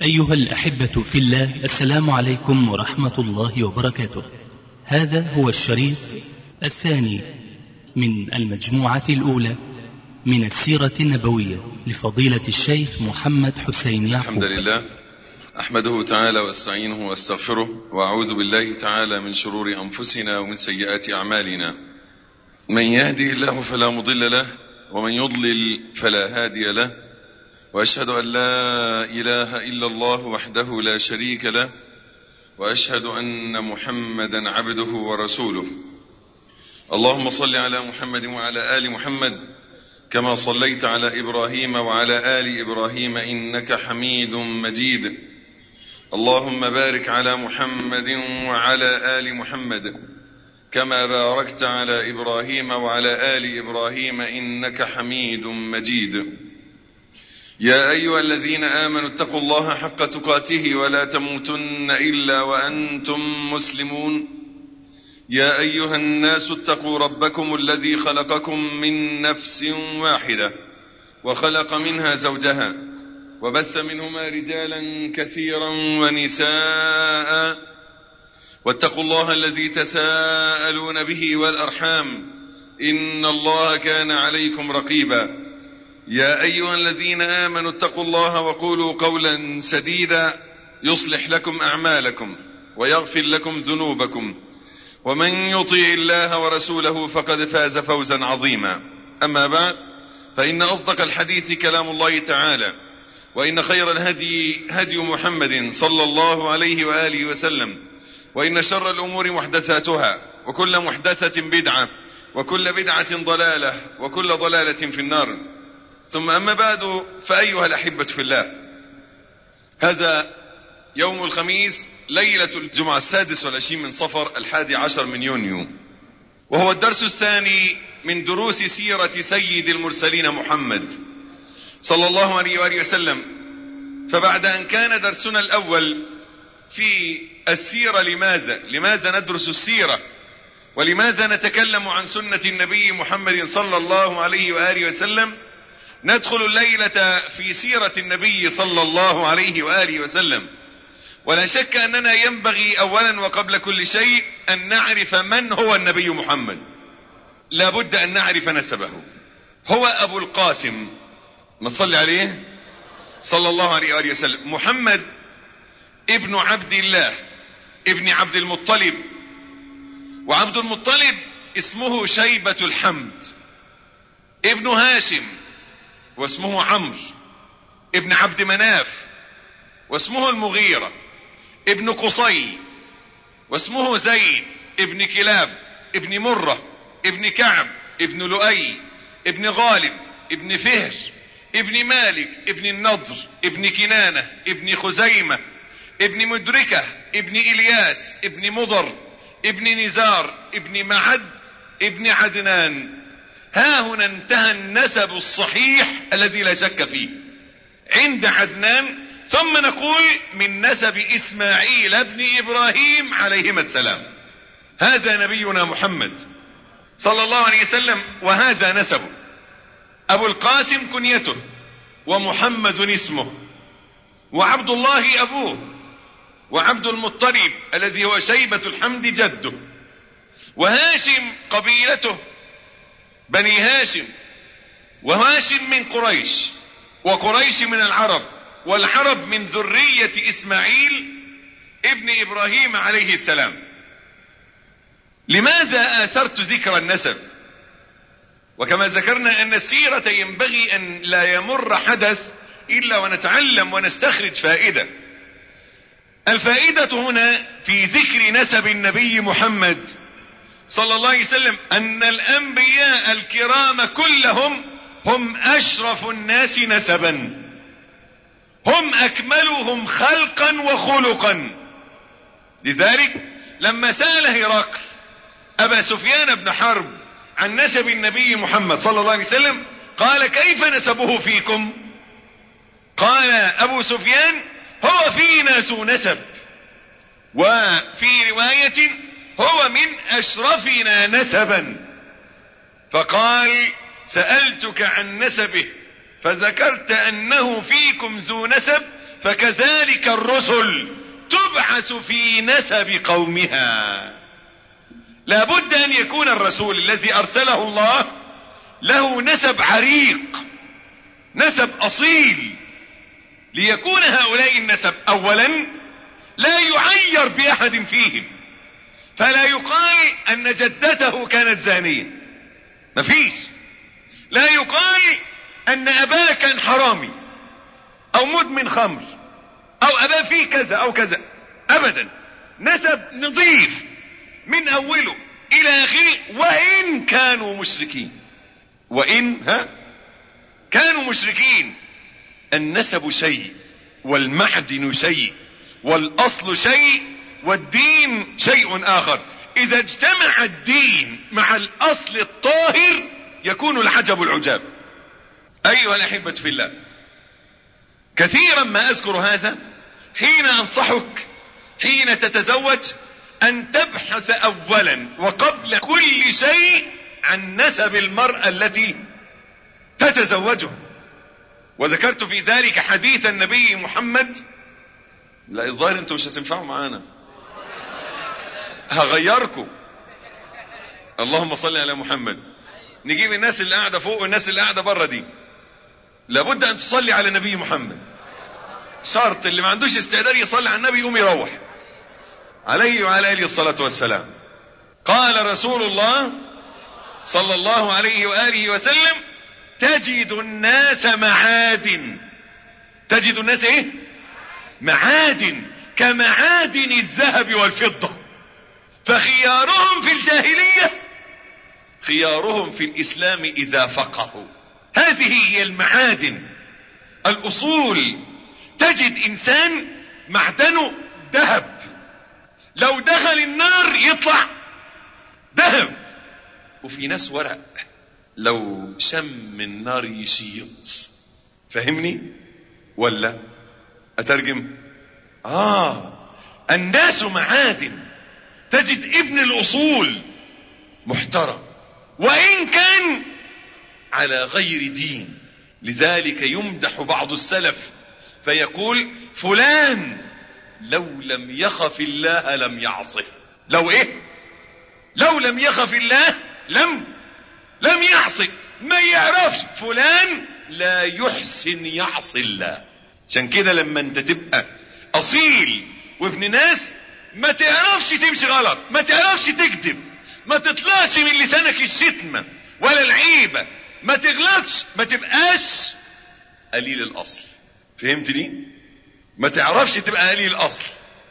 أيها الأحبة في الله السلام عليكم ورحمة الله وبركاته هذا هو الشريط الثاني من المجموعة الأولى من السيرة النبوية لفضيلة الشيخ محمد حسين يعقوب الحمد لله أحمده تعالى واستعينه واستغفره وأعوذ بالله تعالى من شرور أنفسنا ومن سيئات أعمالنا من يهدي الله فلا مضل له ومن يضلل فلا هادي له وأشهد أن لا إله إلا الله وحده لا شريك له وأشهد أن محمدا عبده ورسوله اللهم صل على محمد وعلى آل محمد كما صليت على إبراهيم وعلى آل إبراهيم إنك حميد مجيد اللهم بارك على محمد وعلى آل محمد كما باركت على إبراهيم وعلى آل إبراهيم إنك حميد مجيد يا أيها الذين آمنوا اتقوا الله حق تقاته ولا تموتن إلا وأنتم مسلمون يا أيها الناس اتقوا ربكم الذي خلقكم من نفس واحدة وخلق منها زوجها وبث منهما رجالا كثيرا ونساء واتقوا الله الذي تساءلون به والأرحام إن الله كان عليكم رقيبا يا أيها الذين آمنوا اتقوا الله وقولوا قولا سديدا يصلح لكم أعمالكم ويغفر لكم ذنوبكم ومن يطيع الله ورسوله فقد فاز فوزا عظيما أما بعد فإن أصدق الحديث كلام الله تعالى وإن خير الهدي هدي محمد صلى الله عليه وآله وسلم وإن شر الأمور محدثاتها وكل محدثة بدعة وكل بدعة ضلالة وكل ضلالة في النار ثم أما بعد فأيها الأحبة في الله هذا يوم الخميس ليلة الجمعة السادس والعشرين من صفر الحادي عشر من يونيو وهو الدرس الثاني من دروس سيرة سيد المرسلين محمد صلى الله عليه وآله وسلم فبعد أن كان درسنا الأول في السيرة لماذا لماذا ندرس السيرة ولماذا نتكلم عن سنة النبي محمد صلى الله عليه وآله وسلم ندخل الليلة في سيرة النبي صلى الله عليه وآله وسلم ولا شك أننا ينبغي أولا وقبل كل شيء أن نعرف من هو النبي محمد لابد أن نعرف نسبه هو أبو القاسم ما تصلي عليه صلى الله عليه وآله وسلم محمد ابن عبد الله ابن عبد المطلب وعبد المطلب اسمه شيبة الحمد ابن هاشم واسمه عمرو ابن عبد مناف واسمه المغيرة ابن قصي واسمه زيد ابن كلاب ابن مرة ابن كعب ابن لؤي ابن غالب ابن فهر ابن مالك ابن النضر ابن كنانة ابن خزيمة ابن مدركة ابن إلياس ابن مضر ابن نزار ابن معد ابن عدنان ها هنا انتهى النسب الصحيح الذي لا شك فيه عند عدنان ثم نقول من نسب اسماعيل ابن ابراهيم عليهما السلام هذا نبينا محمد صلى الله عليه وسلم وهذا نسبه ابو القاسم كنيته ومحمد اسمه وعبد الله ابوه وعبد المطلب الذي هو شيبة الحمد جده وهاشم قبيلته بني هاشم وهاشم من قريش وقريش من العرب والعرب من ذرية اسماعيل ابن ابراهيم عليه السلام لماذا اثرت ذكر النسب وكما ذكرنا ان السيرة ينبغي ان لا يمر حدث الا ونتعلم ونستخرج فائدة الفائدة هنا في ذكر نسب النبي محمد صلى الله عليه وسلم ان الانبياء الكرام كلهم هم اشرف الناس نسبا هم اكملهم خلقا وخلقا لذلك لما سأل هرقل ابا سفيان بن حرب عن نسب النبي محمد صلى الله عليه وسلم قال كيف نسبه فيكم قال ابو سفيان هو فينا ذو نسب وفي رواية هو من اشرفنا نسبا فقال سألتك عن نسبه فذكرت انه فيكم ذو نسب فكذلك الرسل تبعث في نسب قومها لابد ان يكون الرسول الذي ارسله الله له نسب عريق نسب اصيل ليكون هؤلاء النسب اولا لا يعير باحد فيهم فلا يقال ان جدته كانت زانية مفيش لا يقال ان اباه كان حرامي او مدمن خمر او اباه فيه كذا او كذا ابدا نسب نظيف من اوله الى اخره وان كانوا مشركين وان ها كانوا مشركين النسب شيء والمعدن شيء والاصل شيء والدين شيء اخر اذا اجتمع الدين مع الاصل الطاهر يكون العجب العجاب ايها الاحبة في الله كثيرا ما اذكر هذا حين انصحك حين تتزوج ان تبحث اولا وقبل كل شيء عن نسب المرأة التي تتزوجها وذكرت في ذلك حديث النبي محمد لا الظاهر انتوا مش هتنفعوا معانا هغيركم اللهم صل على محمد نجيب الناس اللي قاعده فوق والناس اللي قاعده بره دي لابد ان تصلي على النبي محمد شرط اللي ما عندوش استعداد يصلي على النبي يقوم يروح عليه وعلى اله الصلاه والسلام قال رسول الله صلى الله عليه واله وسلم تجد الناس معادن تجد الناس ايه معادن كمعادن الذهب والفضة فخيارهم في الجاهلية خيارهم في الاسلام اذا فقهوا هذه هي المعادن الاصول تجد انسان معدنه ذهب لو دخل النار يطلع ذهب وفي ناس ورق لو شم النار يشيط فهمني ولا اترجم اه الناس معادن تجد ابن الاصول محترم وان كان على غير دين لذلك يمدح بعض السلف فيقول فلان لو لم يخف الله لم يعصه لو ايه لو لم يخف الله لم لم يعصي ما يعرفش فلان لا يحسن يعصي الله عشان كده لما انت تبقى اصيل وابن ناس ما تعرفش تمشي غلط ما تعرفش تكذب ما تطلعش من لسانك الشتمة ولا العيبة ما تغلطش ما تبقاش قليل الاصل فهمت دي ما تعرفش تبقى قليل الاصل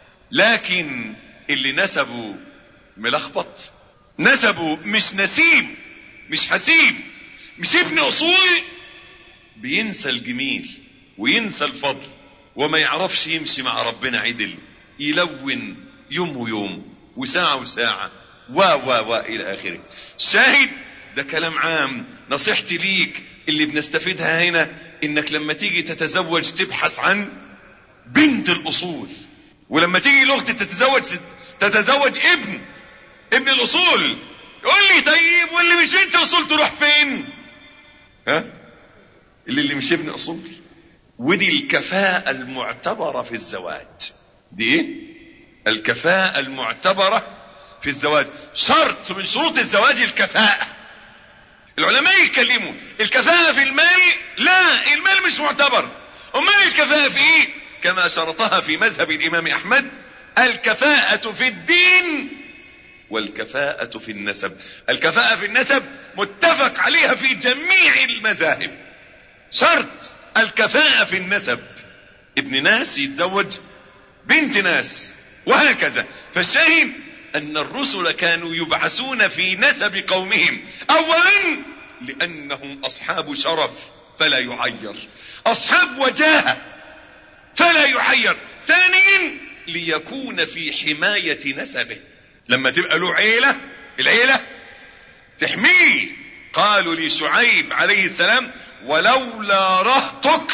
لكن اللي نسبه ملخبط نسبه مش نسيب مش حسيب مش ابن اصول بينسى الجميل وينسى الفضل وما يعرفش يمشي مع ربنا عدل يلون يوم ويوم وساعة وساعة و و و الى اخره شاهد ده كلام عام نصيحتي ليك اللي بنستفيدها هنا انك لما تيجي تتزوج تبحث عن بنت الاصول ولما تيجي لاختي تتزوج تتزوج ابن ابن الاصول يقول لي طيب واللي مش بنت اصول تروح فين ها اللي اللي مش ابن اصول ودي الكفاءة المعتبرة في الزواج دي ايه الكفاءة المعتبرة في الزواج شرط من شروط الزواج الكفاءة العلماء يتكلموا الكفاءة في المال لا المال مش معتبر امال الكفاءة في ايه كما شرطها في مذهب الامام احمد الكفاءة في الدين والكفاءة في النسب الكفاءة في النسب متفق عليها في جميع المذاهب شرط الكفاءة في النسب ابن ناس يتزوج بنت ناس وهكذا فالشاهد ان الرسل كانوا يبعثون في نسب قومهم اولا لانهم اصحاب شرف فلا يعير اصحاب وجاهة فلا يعير ثانيا ليكون في حماية نسبه لما تبقى له عيلة العيلة تحميه قالوا لشعيب عليه السلام ولولا رهطك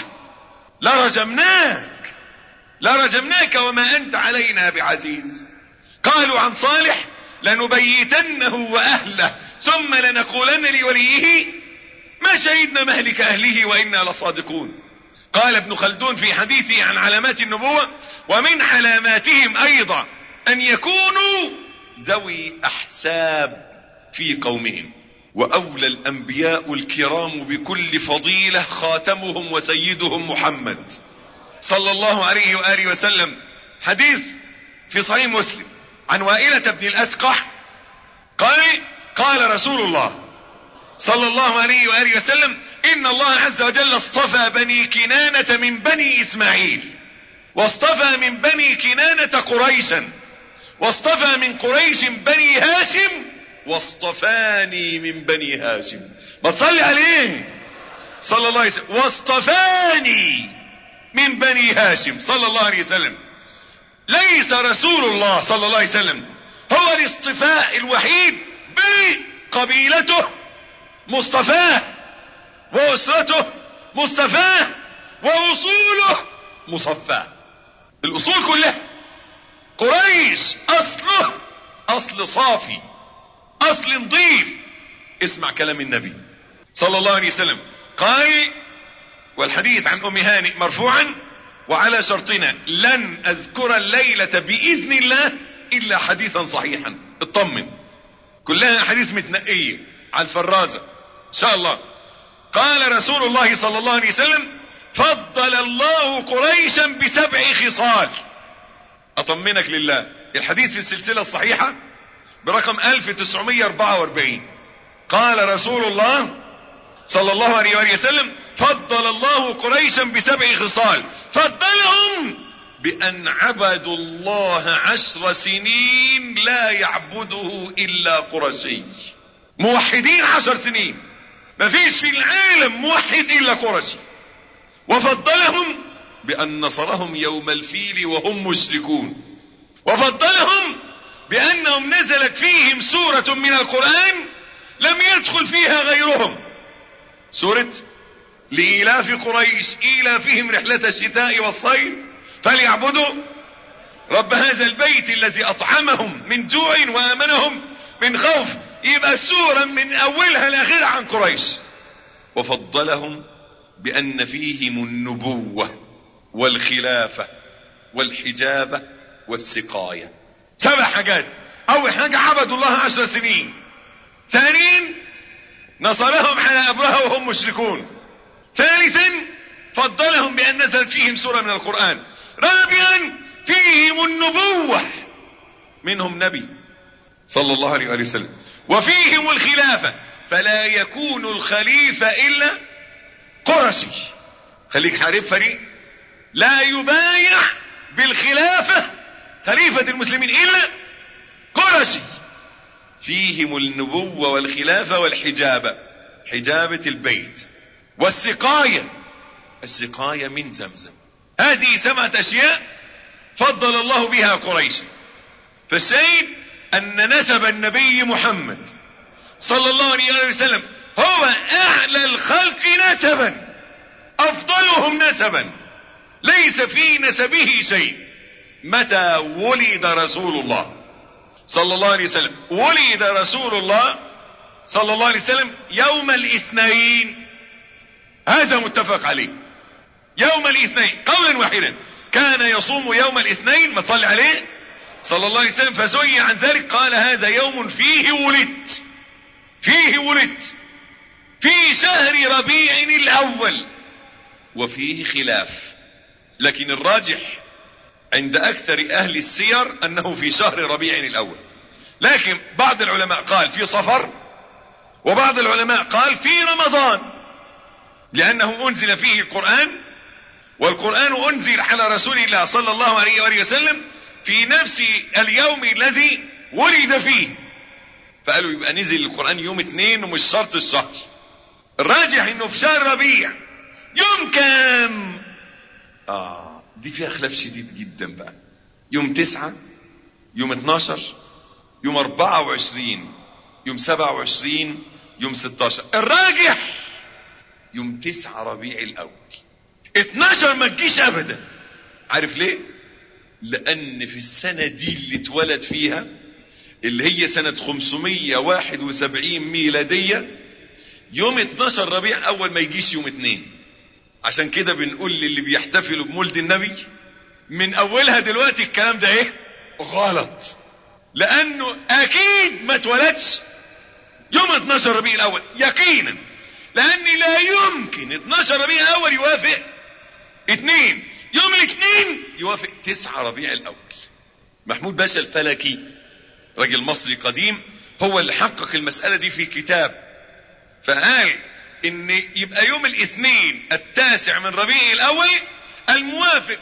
لرجمناك لرجمناك وما انت علينا بعزيز قالوا عن صالح لنبيتنه واهله ثم لنقولن لوليه ما شهدنا مهلك اهله وانا لصادقون قال ابن خلدون في حديثه عن علامات النبوة ومن علاماتهم ايضا ان يكونوا ذوي احساب في قومهم واولى الانبياء الكرام بكل فضيلة خاتمهم وسيدهم محمد صلى الله عليه وآله وسلم حديث في صحيح مسلم عن وائلة بن الاسقح قال قال رسول الله صلى الله عليه وآله وسلم ان الله عز وجل اصطفى بني كنانة من بني اسماعيل واصطفى من بني كنانة قريشا واصطفى من قريش بني هاشم واصطفاني من بني هاشم ما تصلي عليه صلى الله عليه وسلم واصطفاني من بني هاشم صلى الله عليه وسلم ليس رسول الله صلى الله عليه وسلم هو الاصطفاء الوحيد بقبيلته مصطفاه واسرته مصطفاه واصوله مصفاه الاصول كلها قريش اصله اصل صافي اصل نظيف اسمع كلام النبي صلى الله عليه وسلم قال والحديث عن ام هانئ مرفوعا وعلى شرطنا لن اذكر الليلة باذن الله الا حديثا صحيحا اطمن كلها حديث متنقية على الفرازة ان شاء الله قال رسول الله صلى الله عليه وسلم فضل الله قريشا بسبع خصال اطمنك لله الحديث في السلسلة الصحيحة برقم 1944 قال رسول الله صلى الله عليه وآله وسلم فضل الله قريشا بسبع خصال فضلهم بأن عبدوا الله عشر سنين لا يعبده إلا قرشي موحدين عشر سنين مفيش في العالم موحد إلا قرشي وفضلهم بأن نصرهم يوم الفيل وهم مشركون وفضلهم بأنهم نزلت فيهم سورة من القرآن لم يدخل فيها غيرهم سورة لإيلاف قريش إيلافهم رحلة الشتاء والصيف فليعبدوا رب هذا البيت الذي أطعمهم من جوع وآمنهم من خوف يبقى السورة من أولها لآخرها عن قريش وفضلهم بأن فيهم النبوة والخلافة والحجابة والسقاية سبع حاجات أول حاجة عبدوا الله عشر سنين ثانيا نصرهم على أبرهة وهم مشركون ثالثا فضلهم بأن نزلت فيهم سورة من القرآن رابعا فيهم النبوة منهم نبي صلى الله عليه وآله وسلم وفيهم الخلافة فلا يكون الخليفة إلا قرشي خليك حارب فريق لا يبايع بالخلافة خليفة المسلمين إلا قرشي فيهم النبوة والخلافة والحجابة حجابة البيت والسقاية السقاية من زمزم هذه سبعة أشياء فضل الله بها قريشا فالشيء أن نسب النبي محمد صلى الله عليه وسلم هو أعلى الخلق نسبا أفضلهم نسبا ليس في نسبه شيء متى ولد رسول الله صلى الله عليه وسلم ولد رسول الله صلى الله عليه وسلم يوم الاثنين هذا متفق عليه يوم الاثنين قولا واحدا كان يصوم يوم الاثنين ما تصلي عليه صلى الله عليه وسلم فسئل عن ذلك قال هذا يوم فيه ولدت فيه ولدت في شهر ربيع الاول وفيه خلاف لكن الراجح عند اكثر اهل السير انه في شهر ربيع الاول لكن بعض العلماء قال في صفر وبعض العلماء قال في رمضان لانه انزل فيه القرآن والقرآن انزل على رسول الله صلى الله عليه وآله وسلم في نفس اليوم الذي ولد فيه فقالوا يبقى نزل القرآن يوم اثنين ومش شرط الشهر الراجح انه في شهر ربيع يوم كام اه دي فيها خلاف شديد جدا بقى يوم تسعة يوم اتناشر يوم اربعة وعشرين يوم سبعة وعشرين يوم ستاشر الراجح يوم تسعة ربيع الاول اتناشر ما تجيش ابدا عارف ليه لان في السنة دي اللي اتولد فيها اللي هي سنة 571 ميلادية يوم 12 ربيع اول ما يجيش يوم اتنين عشان كده بنقول للي بيحتفلوا بمولد النبي من اولها دلوقتي الكلام ده ايه غلط لانه اكيد ما اتولدش يوم 12 ربيع الاول يقينا لان لا يمكن 12 ربيع الاول يوافق اثنين يوم الاثنين يوافق 9 ربيع الاول محمود باشا الفلكي راجل مصري قديم هو اللي حقق المسألة دي في كتاب فقال ان يبقى يوم الاثنين التاسع من ربيع الاول الموافق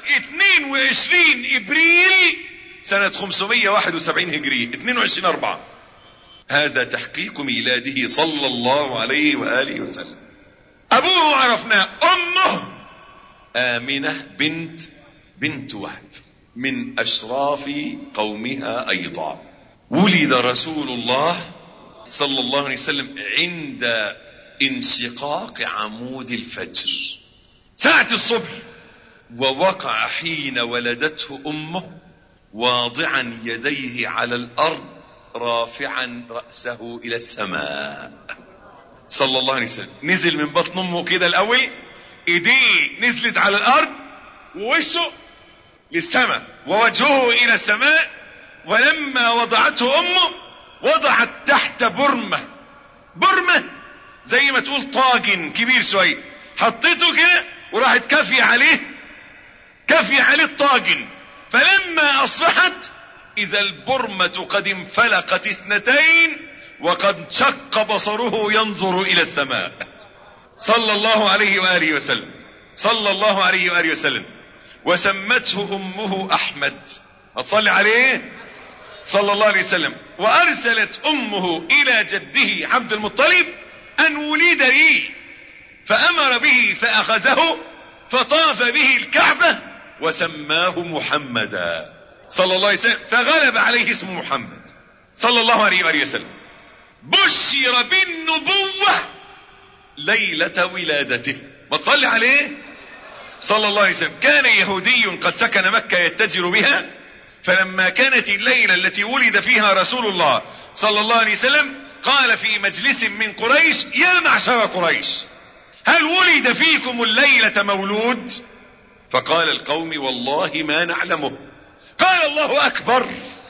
22 ابريل سنة 571 هجرية 22 4 هذا تحقيق ميلاده صلى الله عليه وآله وسلم أبوه عرفناه أمه آمنة بنت بنت وهب من أشراف قومها أيضا ولد رسول الله صلى الله عليه وسلم عند انشقاق عمود الفجر ساعة الصبح ووقع حين ولدته أمه واضعا يديه على الأرض رافعا رأسه إلى السماء صلى الله عليه وسلم نزل من بطن أمه كده الأول إيديه نزلت على الأرض ووشه للسماء ووجهه إلى السماء ولما وضعته أمه وضعت تحت برمة برمة زي ما تقول طاجن كبير شوية حطيته كده وراحت كافية عليه كافية عليه الطاجن فلما أصبحت إذا البرمة قد انفلقت اثنتين وقد شق بصره ينظر إلى السماء صلى الله عليه وآله وسلم صلى الله عليه وآله وسلم وسمته أمه أحمد هتصلي عليه صلى الله عليه وسلم وأرسلت أمه إلى جده عبد المطلب أن ولد لي فأمر به فأخذه فطاف به الكعبة وسماه محمدا صلى الله عليه وسلم فغلب عليه اسم محمد صلى الله عليه وآله وسلم بشر بالنبوة ليلة ولادته ما تصلي عليه صلى الله عليه وسلم كان يهودي قد سكن مكة يتجر بها فلما كانت الليلة التي ولد فيها رسول الله صلى الله عليه وسلم قال في مجلس من قريش يا معشر قريش هل ولد فيكم الليلة مولود فقال القوم والله ما نعلمه قال الله اكبر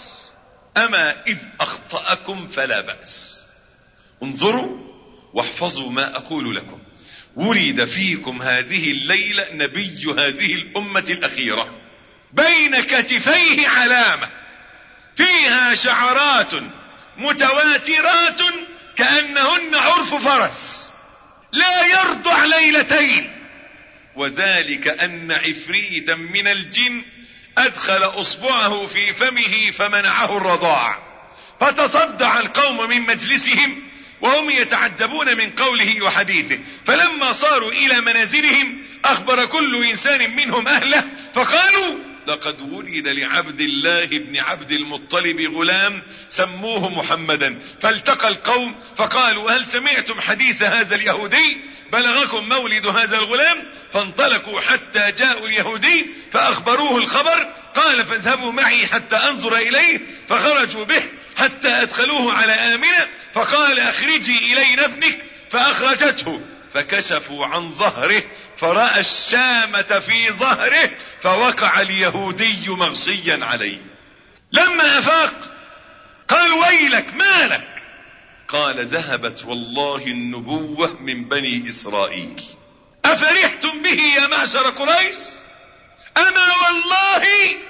اما اذ اخطأكم فلا بأس انظروا واحفظوا ما اقول لكم ولد فيكم هذه الليلة نبي هذه الامة الاخيرة بين كتفيه علامة فيها شعرات متواترات كأنهن عرف فرس لا يرضع ليلتين وذلك ان عفريتا من الجن ادخل اصبعه في فمه فمنعه الرضاع فتصدع القوم من مجلسهم وهم يتعجبون من قوله وحديثه فلما صاروا الى منازلهم اخبر كل انسان منهم اهله فقالوا لقد ولد لعبد الله بن عبد المطلب غلام سموه محمدا فالتقى القوم فقالوا هل سمعتم حديث هذا اليهودي بلغكم مولد هذا الغلام فانطلقوا حتى جاءوا اليهودي فاخبروه الخبر قال فاذهبوا معي حتى انظر اليه فخرجوا به حتى ادخلوه على امنه فقال اخرجي الينا ابنك فاخرجته فكشفوا عن ظهره فرأى الشامة في ظهره فوقع اليهودي مغشيا عليه لما افاق قال ويلك مالك قال ذهبت والله النبوة من بني اسرائيل افرحتم به يا معشر قريش اما والله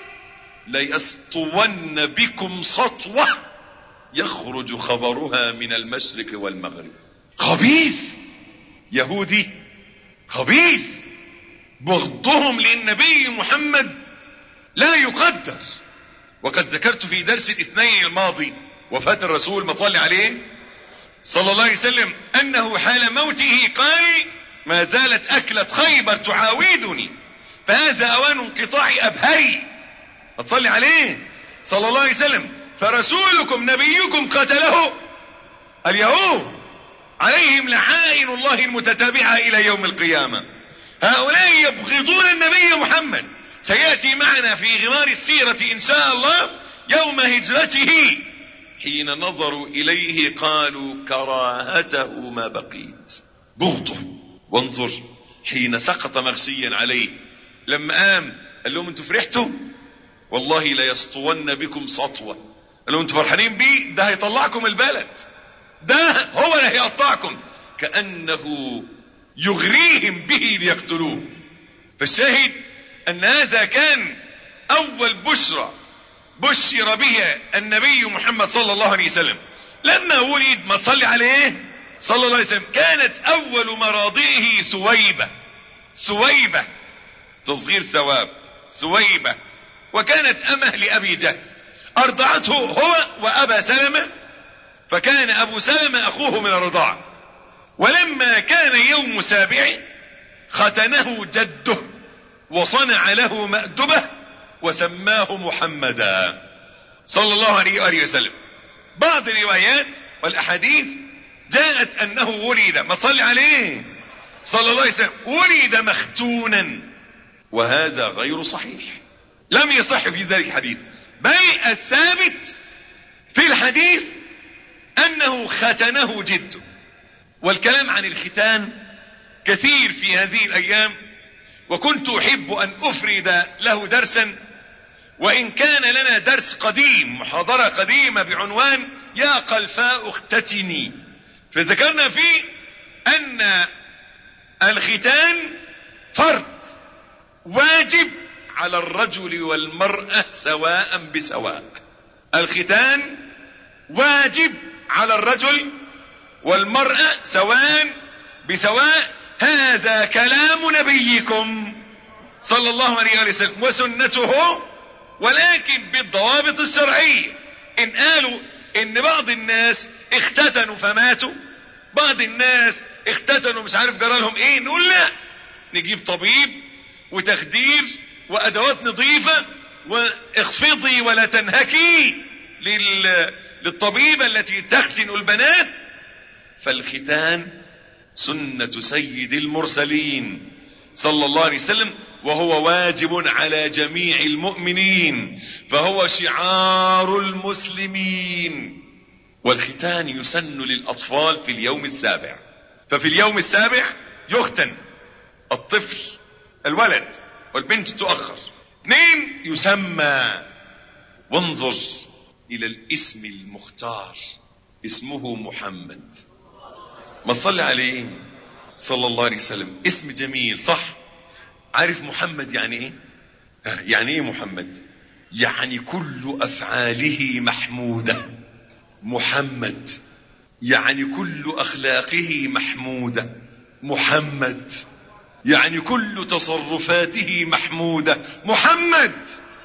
ليسطون بكم سطوة يخرج خبرها من المشرق والمغرب خبيث يهودي خبيث بغضهم للنبي محمد لا يقدر وقد ذكرت في درس الاثنين الماضي وفاة الرسول ما صلي عليه صلى الله عليه وسلم انه حال موته قال ما زالت اكلة خيبر تعاودني فهذا اوان انقطاع ابهري ما تصلي عليه صلى الله عليه وسلم فرسولكم نبيكم قتله اليهود عليهم لعائن الله المتتابعة الى يوم القيامة هؤلاء يبغضون النبي محمد سيأتي معنا في غمار السيرة ان شاء الله يوم هجرته حين نظروا اليه قالوا كراهته ما بقيت بغضه وانظر حين سقط مغشيا عليه لما قام قال لهم انتوا فرحتوا والله لا يسطون بكم سطوة قال لهم انتوا فرحانين بيه ده هيطلعكم البلد ده هو اللي هيقطعكم كأنه يغريهم به ليقتلوه فالشاهد ان هذا كان اول بشرى بشر بها النبي محمد صلى الله عليه وسلم لما ولد ما تصلي عليه صلى الله عليه وسلم كانت اول مراضعه سويبة سويبة تصغير ثواب سويبة وكانت امه لابي جهل ارضعته هو وابا سلمة فكان ابو سلمة اخوه من الرضاعة ولما كان يوم سابع ختنه جده وصنع له مأدبة وسماه محمدا صلى الله عليه وآله وسلم بعض الروايات والأحاديث جاءت أنه ولد ما تصلي عليه صلى الله عليه وسلم ولد مختونا وهذا غير صحيح لم يصح في ذلك الحديث بل الثابت في الحديث أنه ختنه جده والكلام عن الختان كثير في هذه الأيام وكنت أحب أن أفرد له درسا وإن كان لنا درس قديم محاضرة قديمة بعنوان يا قلفاء اختتني فذكرنا فيه أن الختان فرض واجب على الرجل والمرأة سواء بسواء الختان واجب على الرجل والمرأة سواء بسواء هذا كلام نبيكم صلى الله عليه وسلم وسنته ولكن بالضوابط الشرعية ان قالوا ان بعض الناس اختتنوا فماتوا بعض الناس اختتنوا مش عارف جرالهم ايه نقول لا نجيب طبيب وتخدير وادوات نظيفة واخفضي ولا تنهكي لل... للطبيبة التي تختن البنات فالختان سنة سيد المرسلين صلى الله عليه وسلم وهو واجب على جميع المؤمنين فهو شعار المسلمين والختان يسن للأطفال في اليوم السابع ففي اليوم السابع يختن الطفل الولد والبنت تؤخر اثنين يسمى وانظر الى الاسم المختار اسمه محمد ما تصلي عليه صلى الله عليه وسلم اسم جميل صح عارف محمد يعني ايه يعني ايه محمد يعني كل افعاله محمودة محمد يعني كل اخلاقه محمودة محمد يعني كل تصرفاته محمودة محمد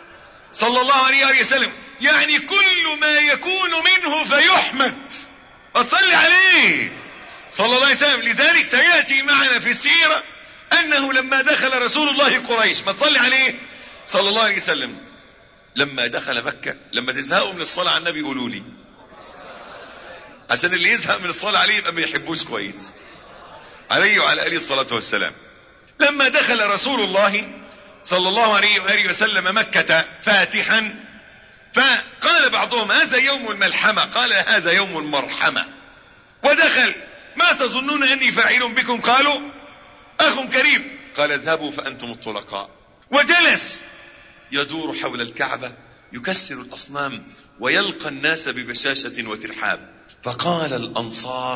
صلى الله عليه وسلم يعني كل ما يكون منه فيحمد اصلي عليه صلى الله عليه وسلم لذلك سيأتي معنا في السيرة انه لما دخل رسول الله قريش ما تصلي عليه صلى الله عليه وسلم لما دخل مكة لما تزهقوا من الصلاة على النبي قولوا لي عشان اللي يزهق من الصلاة عليه يبقى ما يحبوش كويس عليه وعلى آله الصلاة والسلام لما دخل رسول الله صلى الله عليه وآله وسلم مكة فاتحا فقال بعضهم هذا يوم الملحمة قال هذا يوم المرحمة ودخل ما تظنون أني فاعل بكم قالوا أخ كريم قال اذهبوا فأنتم الطلقاء وجلس يدور حول الكعبة يكسر الأصنام ويلقى الناس ببشاشة وترحاب فقال الأنصار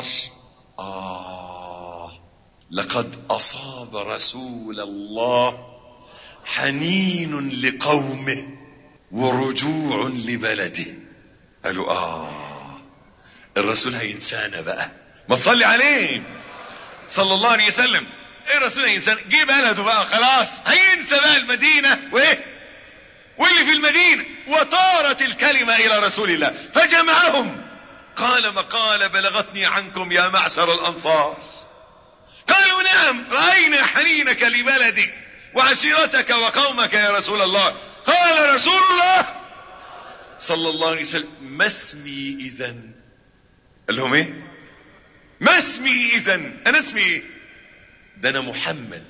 آه لقد أصاب رسول الله حنين لقومه ورجوع لبلده قالوا آه الرسول هينسانا بقى ما تصلي عليه صلى الله عليه وسلم ايه الرسول هينسانا جه بلده بقى خلاص هينسى بقى المدينة وايه واللي في المدينة وطارت الكلمة الى رسول الله فجمعهم قال مقال بلغتني عنكم يا معشر الانصار قالوا نعم رأينا حنينك لبلدك وعشيرتك وقومك يا رسول الله قال رسول الله صلى الله عليه وسلم ما اسمي اذا قال لهم ايه ما اسمي اذا انا اسمي ايه ده انا محمد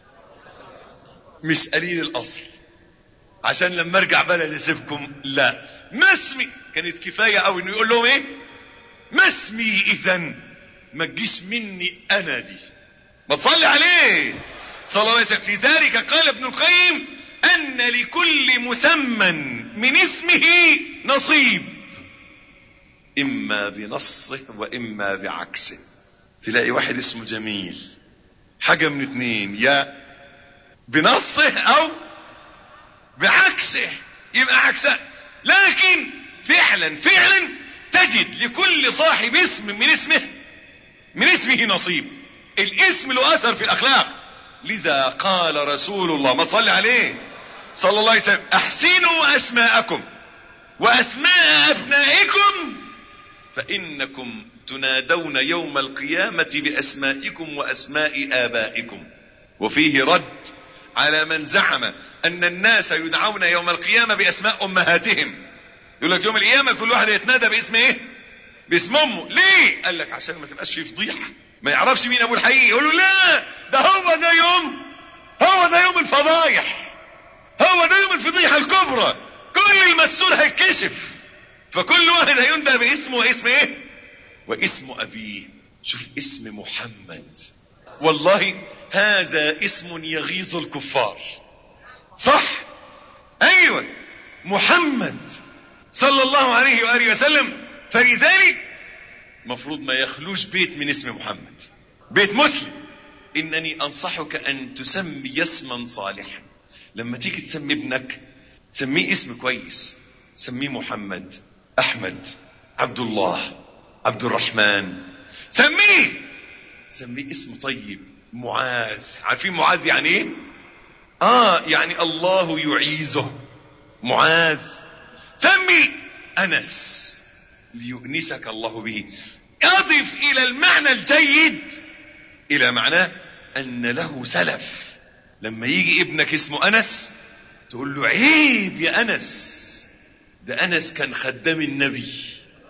مش قليل الاصل عشان لما ارجع بلد اسيبكم لا ما اسمي كانت كفايه قوي انه يقول لهم ايه ما اسمي اذا ما تجيش مني انا دي ما تصلي عليه صلى الله عليه وسلم لذلك قال ابن القيم ان لكل مسمى من اسمه نصيب اما بنصه واما بعكسه تلاقي واحد اسمه جميل حاجة من اتنين يا بنصه او بعكسه يبقى عكسه لكن فعلا فعلا تجد لكل صاحب اسم من اسمه من اسمه نصيب الاسم له اثر في الاخلاق لذا قال رسول الله ما تصلي عليه صلى الله عليه وسلم احسنوا اسماءكم واسماء ابنائكم فانكم تنادون يوم القيامة باسمائكم واسماء ابائكم وفيه رد على من زعم ان الناس يدعون يوم القيامة باسماء امهاتهم يقول لك يوم القيامة كل واحد يتنادى باسم ايه باسم امه ليه قال لك عشان ما تبقاش فيه فضيحة ما يعرفش مين ابوه الحقيقي يقول له لا ده هو ده يوم هو ده يوم الفضايح هو ده يوم الفضيحة الكبرى كل المسؤول هيتكشف فكل واحد هيندى باسمه واسم ايه واسم ابيه شوف اسم محمد والله هذا اسم يغيظ الكفار صح ايوه محمد صلى الله عليه وآله وسلم فلذلك مفروض ما يخلوش بيت من اسم محمد بيت مسلم انني انصحك ان تسمي اسما صالحا لما تيجي تسمي ابنك سميه اسم كويس سميه محمد احمد عبد الله عبد الرحمن سميه سميه اسم طيب معاذ عارفين معاذ يعني ايه اه يعني الله يعيزه معاذ سمي انس ليؤنسك الله به اضف الى المعنى الجيد الى معناه ان له سلف لما يجي ابنك اسمه انس تقول له عيب يا انس ده انس كان خدام النبي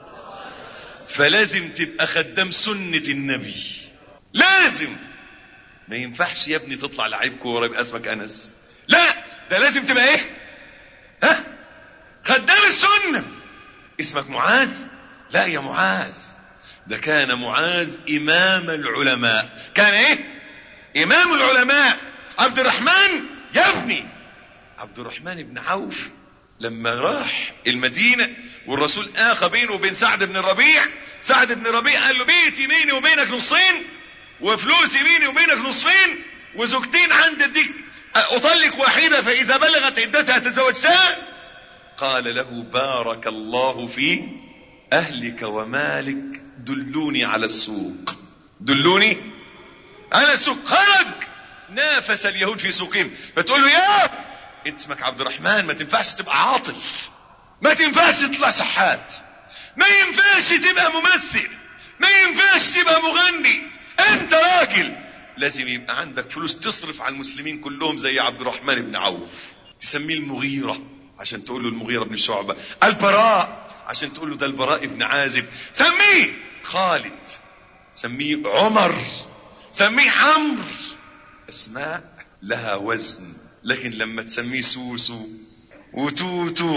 فلازم تبقى خدام سنة النبي لازم ما ينفعش يا ابني تطلع لعيب كوره يبقى اسمك انس لا ده لازم تبقى ايه ها خدام السنه اسمك معاذ لا يا معاذ ده كان معاذ امام العلماء كان ايه امام العلماء عبد الرحمن يا ابني عبد الرحمن بن عوف لما راح المدينة والرسول آخى بينه وبين سعد بن الربيع سعد بن الربيع قال له بيتي بيني وبينك نصين وفلوسي بيني وبينك نصفين وزوجتين عند اديك اطلق واحدة فاذا بلغت عدتها تزوجتها قال له بارك الله في اهلك ومالك دلوني على السوق دلوني على السوق خرج نافس اليهود في سوقهم فتقول له يا انت اسمك عبد الرحمن ما تنفعش تبقى عاطل ما تنفعش تطلع شحات ما ينفعش تبقى ممثل ما ينفعش تبقى مغني انت راجل لازم يبقى عندك فلوس تصرف على المسلمين كلهم زي عبد الرحمن بن عوف تسميه المغيرة عشان تقول له المغيرة بن شعبة البراء عشان تقول له ده البراء بن عازب سميه خالد سميه عمر سميه عمرو اسماء لها وزن لكن لما تسميه سوسو وتوتو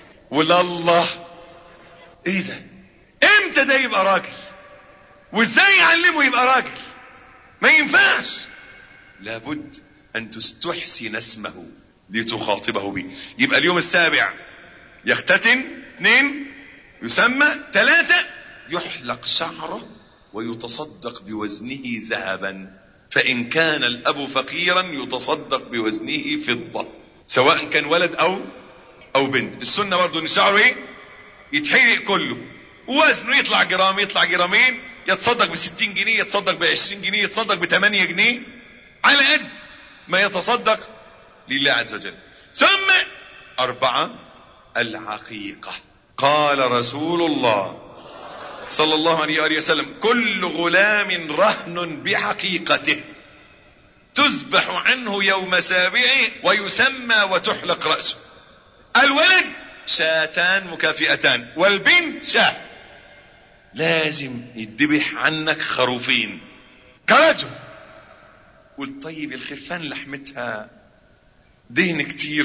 ولله ايه ده امتى ده يبقى راجل وازاي يعلمه يبقى راجل ما ينفعش لابد ان تستحسن اسمه لتخاطبه به يبقى اليوم السابع يختتن اثنين يسمى ثلاثة يحلق شعره ويتصدق بوزنه ذهبا فإن كان الأب فقيرا يتصدق بوزنه فضة سواء كان ولد أو أو بنت السنة برضه إن شعره إيه يتحرق كله ووزنه يطلع جرام يطلع جرامين يتصدق بستين جنيه يتصدق بعشرين جنيه يتصدق بثمانية جنيه على قد ما يتصدق لله عز وجل ثم أربعة العقيقة قال رسول الله صلى الله عليه وآله وسلم كل غلام رهن بحقيقته تذبح عنه يوم سابعه ويسمى وتحلق رأسه الولد شاتان مكافئتان والبنت شاه لازم يدبح عنك خروفين كرجل قلت طيب الخرفان لحمتها دهن كتير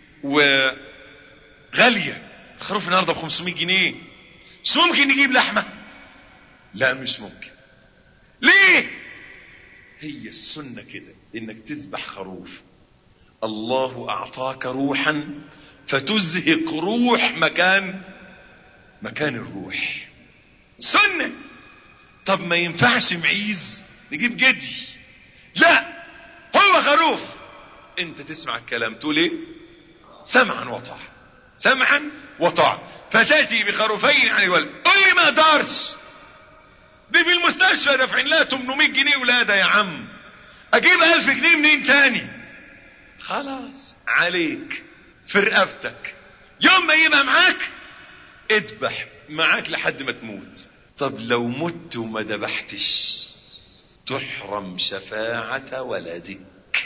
وغالية الخروف النهارده ب 500 جنيه مش ممكن نجيب لحمة لا مش ممكن ليه هي السنة كده انك تذبح خروف الله اعطاك روحا فتزهق روح مكان مكان الروح سنة طب ما ينفعش معيز نجيب جدي لا هو خروف انت تسمع الكلام تقول ايه سمعا وطاعة سمعا وطاعة فتأتي بخروفين عن الولد قل لي ما اقدرش دي في المستشفى دافعين لها 800 جنيه ولادة يا عم اجيب 1000 جنيه منين تاني خلاص عليك في رقبتك يوم ما يبقى معاك اذبح معاك لحد ما تموت طب لو مت وما ذبحتش تحرم شفاعة ولدك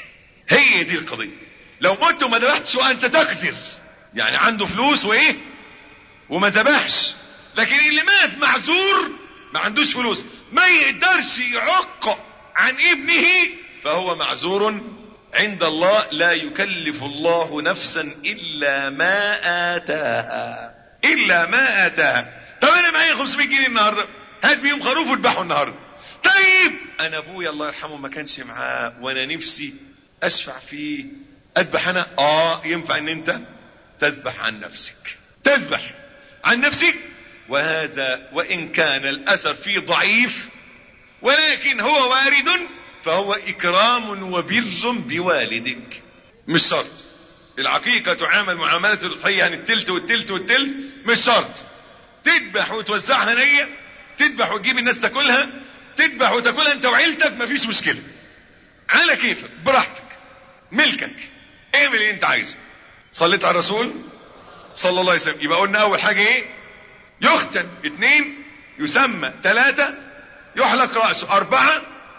هي دي القضية لو مت وما ذبحتش وانت تقدر يعني عنده فلوس وايه وما ذبحش لكن اللي مات معذور ما عندوش فلوس ما يقدرش يعق عن ابنه فهو معذور عند الله لا يكلف الله نفسا الا ما اتاها الا ما اتاها طب انا معايا 500 جنيه النهارده هات بيهم خروف واذبحه النهارده طيب انا ابويا الله يرحمه ما كانش معاه وانا نفسي اشفع فيه اذبح انا اه ينفع ان انت تذبح عن نفسك تذبح عن نفسك وهذا وان كان الاثر فيه ضعيف ولكن هو وارد فهو اكرام وبر بوالدك مش شرط العقيقة تعامل معاملة الأضحية يعني التلت والتلت والتلت مش شرط تذبح وتوزعها نية تذبح وتجيب الناس تاكلها تذبح وتاكلها انت وعيلتك مفيش مشكلة على كيفك براحتك ملكك اعمل اللي انت عايزه صليت على الرسول صلى الله عليه وسلم يبقى قلنا اول حاجة ايه يختن اثنين يسمى ثلاثة يحلق رأسه اربعة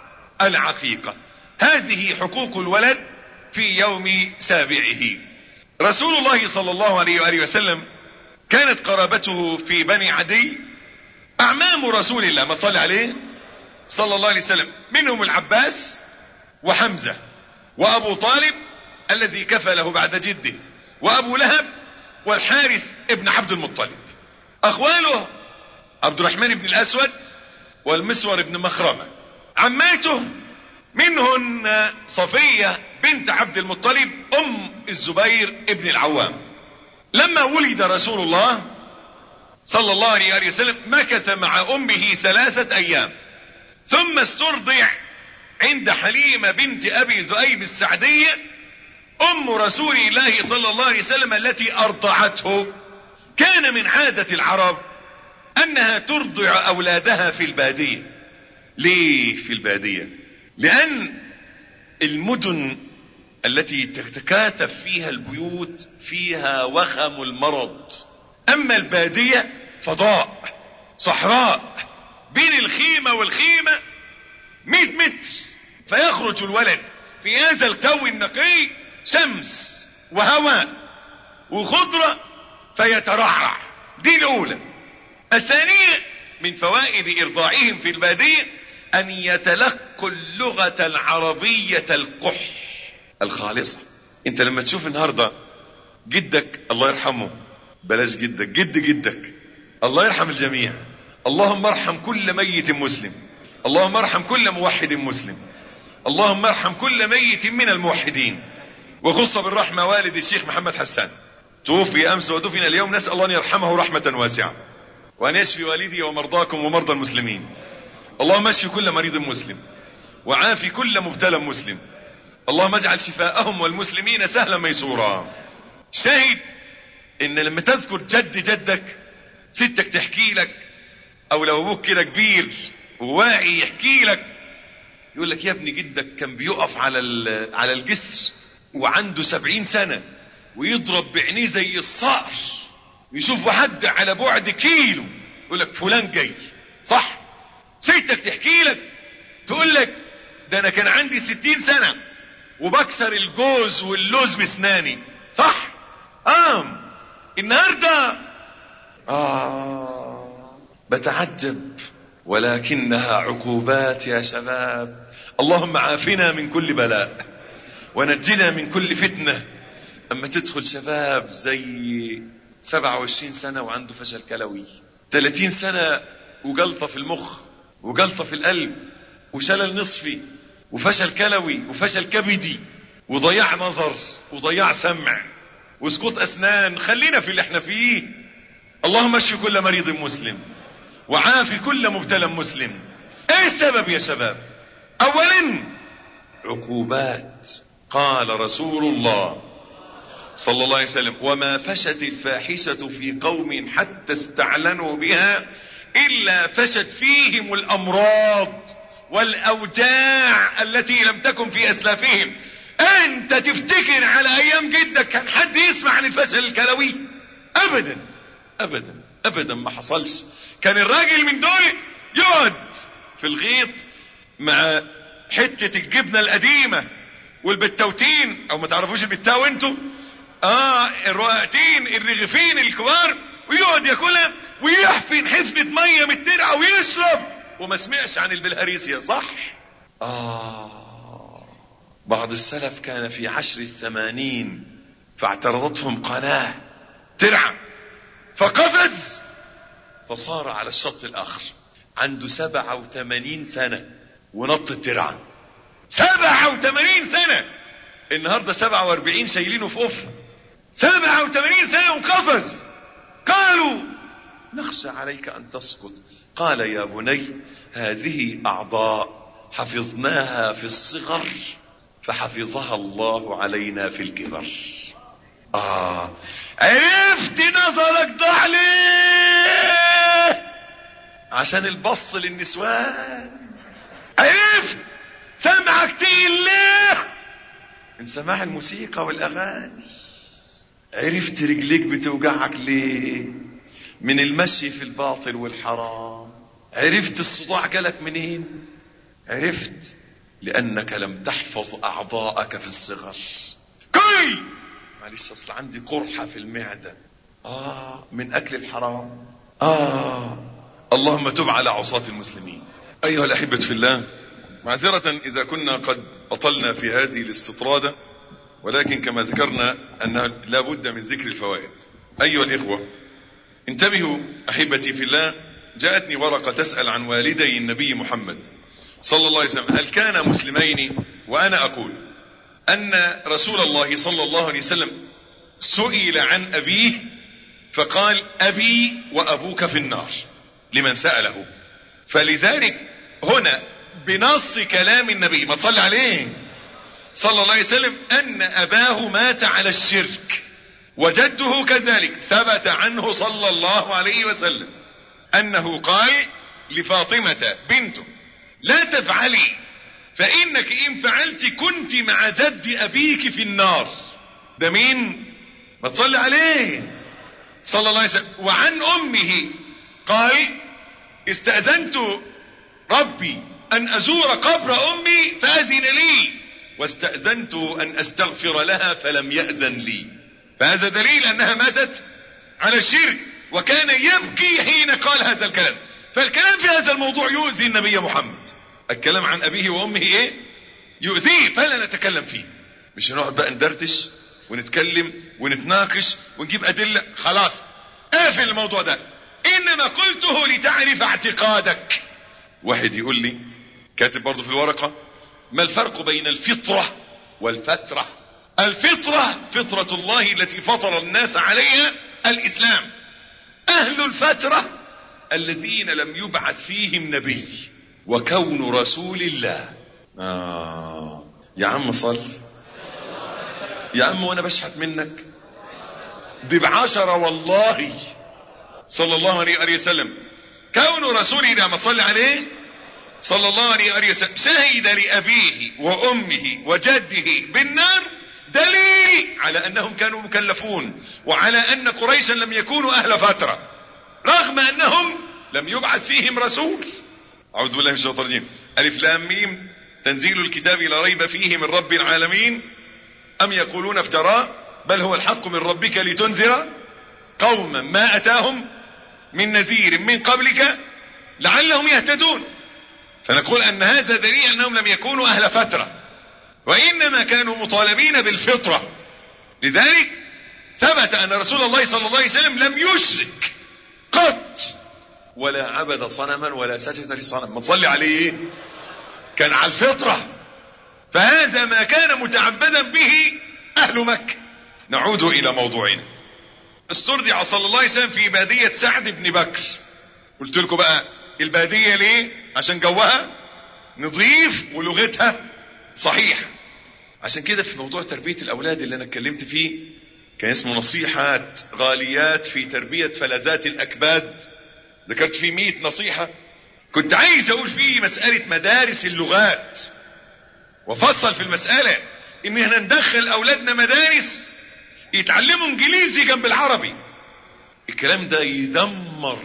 العقيقة هذه حقوق الولد في يوم سابعه رسول الله صلى الله عليه وآله وسلم كانت قرابته في بني عدي اعمام رسول الله ما تصلي عليه صلى الله عليه وسلم منهم العباس وحمزة وابو طالب الذي كفله بعد جده وابو لهب والحارث ابن عبد المطلب اخواله عبد الرحمن بن الاسود والمسور بن مخرمة عماته منهن صفية بنت عبد المطلب ام الزبير ابن العوام لما ولد رسول الله صلى الله عليه وسلم مكث مع امه ثلاثة ايام ثم استرضع عند حليمة بنت ابي ذؤيب السعدية ام رسول الله صلى الله عليه وسلم التي ارضعته كان من عادة العرب انها ترضع اولادها في البادية ليه في البادية لان المدن التي تتكاتف فيها البيوت فيها وخم المرض اما البادية فضاء صحراء بين الخيمة والخيمة مئة متر فيخرج الولد في هذا الجو النقي شمس وهواء وخضرة فيترعرع دي الاولى الثانية من فوائد ارضاعهم في البادية ان يتلقوا اللغة العربية القح الخالصة انت لما تشوف النهاردة جدك الله يرحمه بلاش جدك جد جدك الله يرحم الجميع اللهم ارحم كل ميت مسلم اللهم ارحم كل موحد مسلم اللهم ارحم كل ميت من الموحدين وخص بالرحمة والد الشيخ محمد حسان توفي امس ودفن اليوم نسأل الله ان يرحمه رحمة واسعة وان يشفي والدي ومرضاكم ومرضى المسلمين اللهم اشفي كل مريض مسلم وعافي كل مبتلى مسلم اللهم اجعل شفاءهم والمسلمين سهلا ميسورا شاهد ان لما تذكر جد جدك ستك تحكي لك او لو ابوك كده كبير وواعي يحكي لك يقول لك يا ابني جدك كان بيقف على على الجسر وعنده سبعين سنة ويضرب بعينيه زي الصقر يشوف حد على بعد كيلو يقول لك فلان جاي صح ستك تحكي لك تقول لك ده انا كان عندي ستين سنة وبكسر الجوز واللوز بسناني صح ام النهاردة اه بتعجب ولكنها عقوبات يا شباب اللهم عافنا من كل بلاء ونجنا من كل فتنة اما تدخل شباب زي 27 سنة وعنده فشل كلوي 30 سنة وجلطة في المخ وجلطة في القلب وشلل نصفي وفشل كلوي وفشل كبدي وضياع نظر وضياع سمع وسقوط اسنان خلينا في اللي احنا فيه اللهم اشف كل مريض مسلم وعافي كل مبتلى مسلم ايه السبب يا شباب اولا عقوبات قال رسول الله صلى الله عليه وسلم وما فشت الفاحشة في قوم حتى استعلنوا بها الا فشت فيهم الامراض والاوجاع التي لم تكن في اسلافهم انت تفتكر على ايام جدك كان حد يسمع عن الفشل الكلوي ابدا ابدا ابدا ما حصلش كان الراجل من دول يقعد في الغيط مع حتة الجبنة القديمة والبتوتين او ما تعرفوش البتاو انتوا اه الرقاقتين الرغيفين الكبار ويقعد ياكلها ويحفن حفنة مية من الترعة ويشرب وما سمعش عن البلهارسيا صح آه بعض السلف كان في عشر الثمانين فاعترضتهم قناة ترعة فقفز فصار على الشط الآخر عنده سبعة وثمانين سنة ونط الترعة سبعة وثمانين سنة النهاردة سبعة واربعين شايلينه في أفه سبعة وثمانين سنة وقفز قالوا نخشى عليك أن تسقط قال يا بني هذه أعضاء حفظناها في الصغر فحفظها الله علينا في الكبر آه عرفت نظرك ضاع ليه عشان البص للنسوان عرفت سمعك تقيل ليه من سماع الموسيقى والأغاني عرفت رجليك بتوجعك ليه من المشي في الباطل والحرام عرفت الصداع جالك منين عرفت لانك لم تحفظ اعضاءك في الصغر كي معلش اصل عندي قرحة في المعدة اه من اكل الحرام اه اللهم تب على عصاة المسلمين ايها الاحبة في الله معذرة اذا كنا قد اطلنا في هذه الاستطرادة ولكن كما ذكرنا ان لا بد من ذكر الفوائد ايها الاخوة انتبهوا احبتي في الله جاءتني ورقة تسأل عن والدي النبي محمد صلى الله عليه وسلم هل كان مسلمين وانا اقول ان رسول الله صلى الله عليه وسلم سئل عن ابيه فقال ابي وابوك في النار لمن سأله فلذلك هنا بنص كلام النبي ما تصلي عليه صلى الله عليه وسلم ان اباه مات على الشرك وجده كذلك ثبت عنه صلى الله عليه وسلم انه قال لفاطمة بنته لا تفعلي فانك ان فعلت كنت مع جد ابيك في النار ده مين ما تصلي عليه صلى الله عليه وسلم وعن امه قال استأذنت ربي ان ازور قبر امي فاذن لي واستأذنت ان استغفر لها فلم يأذن لي فهذا دليل انها ماتت على الشرك وكان يبكي حين قال هذا الكلام فالكلام في هذا الموضوع يؤذي النبي محمد الكلام عن ابيه وامه ايه يؤذيه فلا نتكلم فيه مش هنقعد بقى ندردش ونتكلم ونتناقش ونجيب ادله خلاص اقفل الموضوع ده انما قلته لتعرف اعتقادك واحد يقول لي كاتب برضه في الورقه ما الفرق بين الفطره والفتره الفطره فطره الله التي فطر الناس عليها الاسلام اهل الفتره الذين لم يبعث فيهم نبي وكون رسول الله آه. يا عم صل يا عم وانا بشحت منك دي بعشرة والله صلى الله عليه وسلم كون رسولنا ما صلى عليه صلى الله عليه وسلم شهد لأبيه وأمه وجده بالنار دليل على أنهم كانوا مكلفون وعلى أن قريشا لم يكونوا أهل فترة رغم أنهم لم يبعث فيهم رسول أعوذ بالله من الشيطان الرجيم ألف لام ميم تنزيل الكتاب لا ريب فيه من رب العالمين أم يقولون افتراه بل هو الحق من ربك لتنذر قوما ما أتاهم من نذير من قبلك لعلهم يهتدون فنقول أن هذا دليل أنهم لم يكونوا أهل فترة وإنما كانوا مطالبين بالفطرة لذلك ثبت أن رسول الله صلى الله عليه وسلم لم يشرك قط ولا عبد صنما ولا سجد لصنم ما تصلي عليه كان على الفطرة فهذا ما كان متعبدا به اهل مكة نعود الى موضوعنا استرضع صلى الله عليه وسلم في بادية سعد بن بكر قلت لكم بقى البادية ليه عشان جوها نظيف ولغتها صحيحة عشان كده في موضوع تربية الاولاد اللي انا اتكلمت فيه كان اسمه نصيحات غاليات في تربية فلذات الاكباد ذكرت فيه مئة نصيحة كنت عايز اقول فيه مسألة مدارس اللغات وفصل في المسألة ان احنا ندخل اولادنا مدارس يتعلموا انجليزي جنب العربي الكلام ده يدمر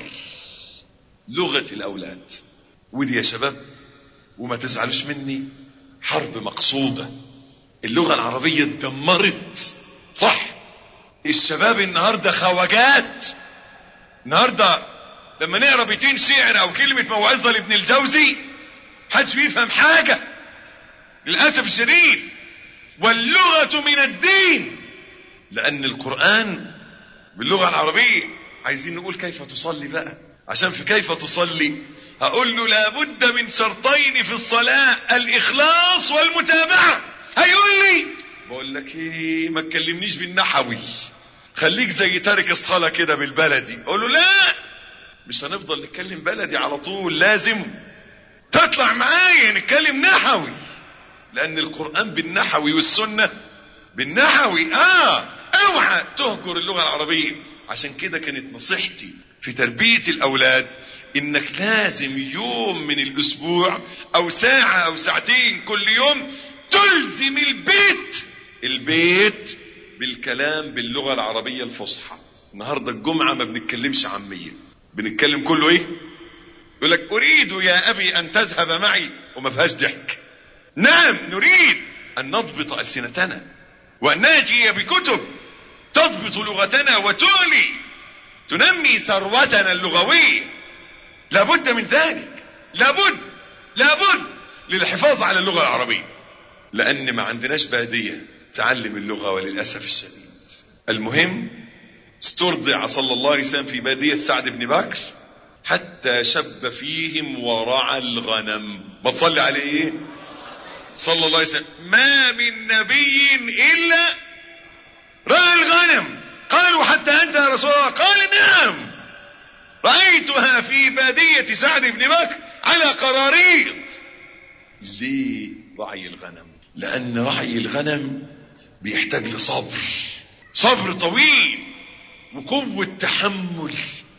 لغة الاولاد ودي يا شباب وما تزعلوش مني حرب مقصودة اللغة العربية اتدمرت صح الشباب النهاردة خواجات النهاردة لما نقرا بيتين شعر او كلمة موعظة لابن الجوزي محدش بيفهم حاجة للأسف الشديد واللغة من الدين لأن القرآن باللغة العربية عايزين نقول كيف تصلي بقى عشان في كيف تصلي هقول له لابد من شرطين في الصلاة الإخلاص والمتابعة هيقول لي بقول لك ايه ما تكلمنيش بالنحوي خليك زي تارك الصلاة كده بالبلدي اقول له لا مش هنفضل نتكلم بلدي على طول لازم تطلع معايا نتكلم نحوي لان القرآن بالنحوي والسنة بالنحوي اه اوعى تهجر اللغة العربية عشان كده كانت نصيحتي في تربية الاولاد انك لازم يوم من الاسبوع او ساعة او ساعتين كل يوم تلزم البيت البيت بالكلام باللغة العربية الفصحى النهاردة الجمعة ما بنتكلمش عامية بنتكلم كله ايه يقول لك اريد يا ابي ان تذهب معي وما فيهاش ضحك نعم نريد ان نضبط السنتنا وان ناتي بكتب تضبط لغتنا وتولي تنمي ثروتنا اللغوية لابد من ذلك لابد لابد للحفاظ على اللغة العربية لان ما عندناش بادية تعلم اللغة وللأسف الشديد المهم استرضع صلى الله عليه وسلم في بادية سعد بن بكر حتى شب فيهم ورعى الغنم ما تصلي عليه ايه صلى الله عليه وسلم ما من نبي الا رعى الغنم قالوا حتى انت يا رسول الله قال نعم رأيتها في بادية سعد بن بكر على قراريط ليه رعي الغنم لان رعي الغنم بيحتاج لصبر صبر طويل وقوة تحمل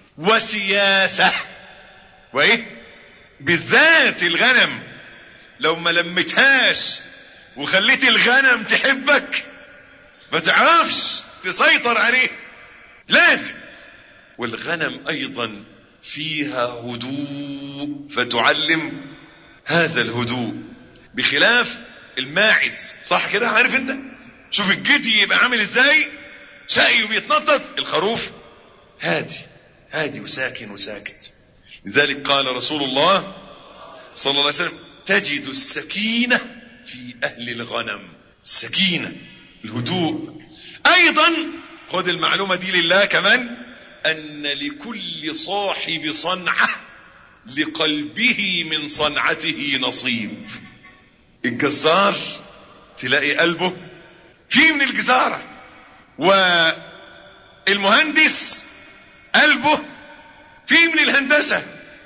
وسياسة وايه بالذات الغنم لو ما لمتهاش وخليت الغنم تحبك ما تعرفش تسيطر عليه لازم والغنم ايضا فيها هدوء فتعلم هذا الهدوء بخلاف الماعز صح كده عارف انت شوف الجدي يبقى عامل ازاي شقي وبيتنطط الخروف هادي هادي وساكن وساكت لذلك قال رسول الله صلى الله عليه وسلم تجد السكينة في اهل الغنم السكينة الهدوء ايضا خد المعلومة دي لله كمان ان لكل صاحب صنعة لقلبه من صنعته نصيب الجزار تلاقي قلبه فيه من الجزارة والمهندس قلبه فيه من الهندسة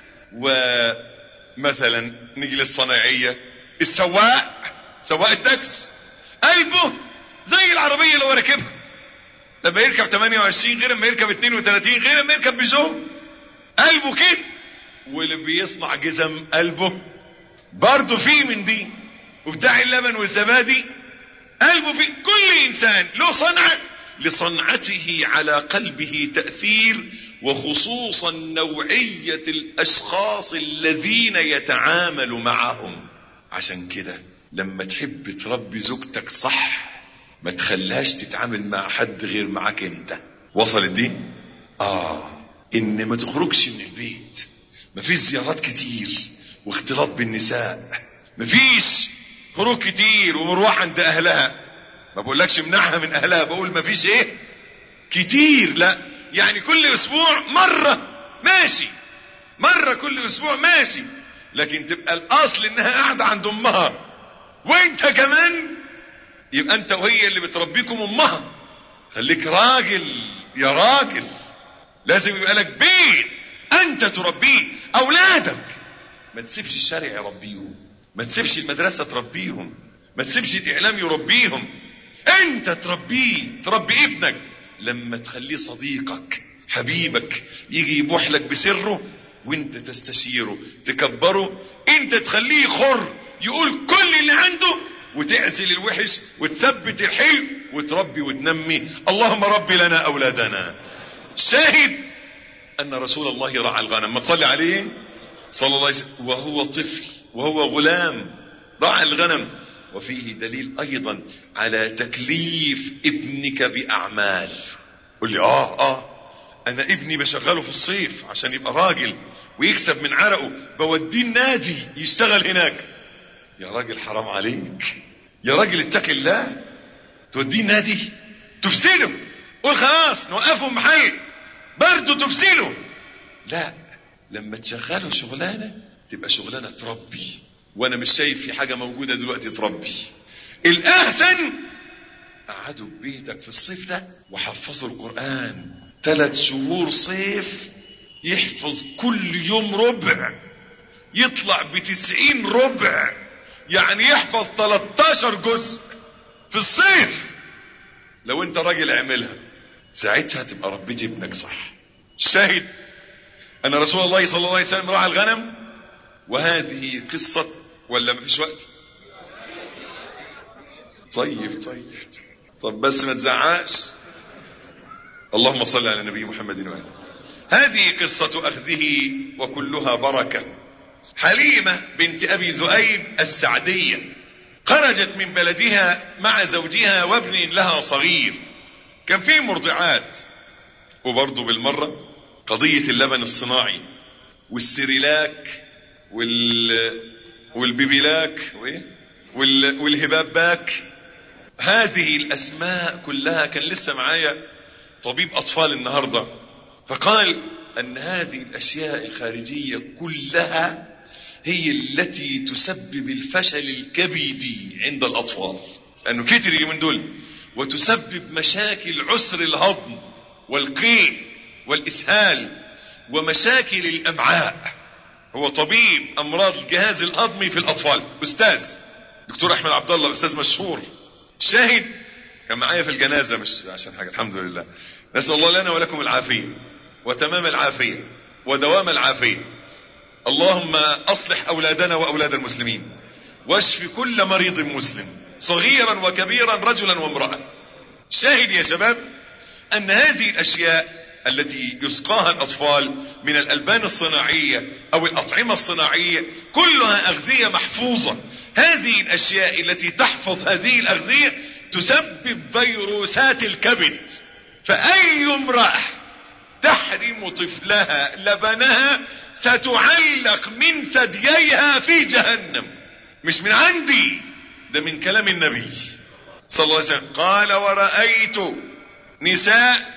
ومثلا نيجي للصناعية السواق سواق التاكس قلبه زي العربية اللي هو راكبها لما يركب 28 غير لما يركب 32 غير لما يركب بيجو قلبه كده واللي بيصنع جزم قلبه برضه فيه من دي وبتاع اللبن والزبادي قلبه في كل انسان له صنعة لصنعته على قلبه تأثير وخصوصا نوعية الاشخاص الذين يتعامل معهم عشان كده لما تحب تربي زوجتك صح ما تخليهاش تتعامل مع حد غير معاك انت وصلت دي اه ان ما تخرجش من البيت مفيش زيارات كتير واختلاط بالنساء مفيش خروج كتير ومروح عند اهلها ما بقولكش منعها من اهلها بقول مفيش ايه كتير لا يعني كل اسبوع مرة ماشي مرة كل اسبوع ماشي لكن تبقى الاصل انها قاعدة عند امها وانت كمان يبقى انت وهي اللي بتربيكم امها خليك راجل يا راجل لازم يبقى لك بيت انت تربيه اولادك ما تسيبش الشارع يربيهم ما تسيبش المدرسة تربيهم ما تسيبش الاعلام يربيهم انت تربيه تربي ابنك لما تخليه صديقك حبيبك يجي يبوح لك بسره وانت تستشيره تكبره انت تخليه خر يقول كل اللي عنده وتعزل الوحش وتثبت الحلو وتربي وتنمي اللهم رب لنا اولادنا شاهد ان رسول الله رعى الغنم ما تصلي عليه صلى الله عليه وسلم وهو طفل وهو غلام رعى الغنم وفيه دليل ايضا على تكليف ابنك باعمال قل لي اه اه انا ابني بشغله في الصيف عشان يبقى راجل ويكسب من عرقه بوديه النادي يشتغل هناك يا راجل حرام عليك يا راجل اتق الله توديه النادي تفسده قول خلاص نوقفه محل برضه تفسده لا لما تشغله شغلانه تبقى شغلانه تربي وانا مش شايف في حاجه موجوده دلوقتي تربي الاحسن قعدوا في بيتك في الصيف ده وحفظوا القران ثلاث شهور صيف يحفظ كل يوم ربع يطلع بتسعين ربع يعني يحفظ 13 جزء في الصيف لو انت راجل اعملها ساعتها تبقى ربيت ابنك صح شاهد ان رسول الله صلى الله عليه وسلم رعى الغنم وهذه قصة ولا مفيش وقت طيب طيب طب بس ما تزعقش اللهم صل على النبي محمد وآله هذه قصة أخذه وكلها بركة حليمة بنت أبي ذؤيب السعدية خرجت من بلدها مع زوجها وابن لها صغير كان فيه مرضعات وبرضه بالمرة قضية اللبن الصناعي والسريلاك وال والبيبيلاك وال... والهباباك هذه الأسماء كلها كان لسه معايا طبيب أطفال النهاردة فقال أن هذه الأشياء الخارجية كلها هي التي تسبب الفشل الكبدي عند الأطفال لأنه كتر من دول وتسبب مشاكل عسر الهضم والقيء والإسهال ومشاكل الأمعاء هو طبيب أمراض الجهاز الهضمي في الأطفال أستاذ دكتور أحمد عبد الله أستاذ مشهور شاهد كان معايا في الجنازة مش عشان حاجة الحمد لله نسأل الله لنا ولكم العافية وتمام العافية ودوام العافية اللهم أصلح أولادنا وأولاد المسلمين واشف كل مريض مسلم صغيرا وكبيرا رجلا وامرأة شاهد يا شباب أن هذه الأشياء التي يسقاها الأطفال من الألبان الصناعية أو الأطعمة الصناعية كلها أغذية محفوظة هذه الأشياء التي تحفظ هذه الأغذية تسبب فيروسات الكبد فأي امرأة تحرم طفلها لبنها ستعلق من ثدييها في جهنم مش من عندي ده من كلام النبي صلى الله عليه وسلم قال ورأيت نساء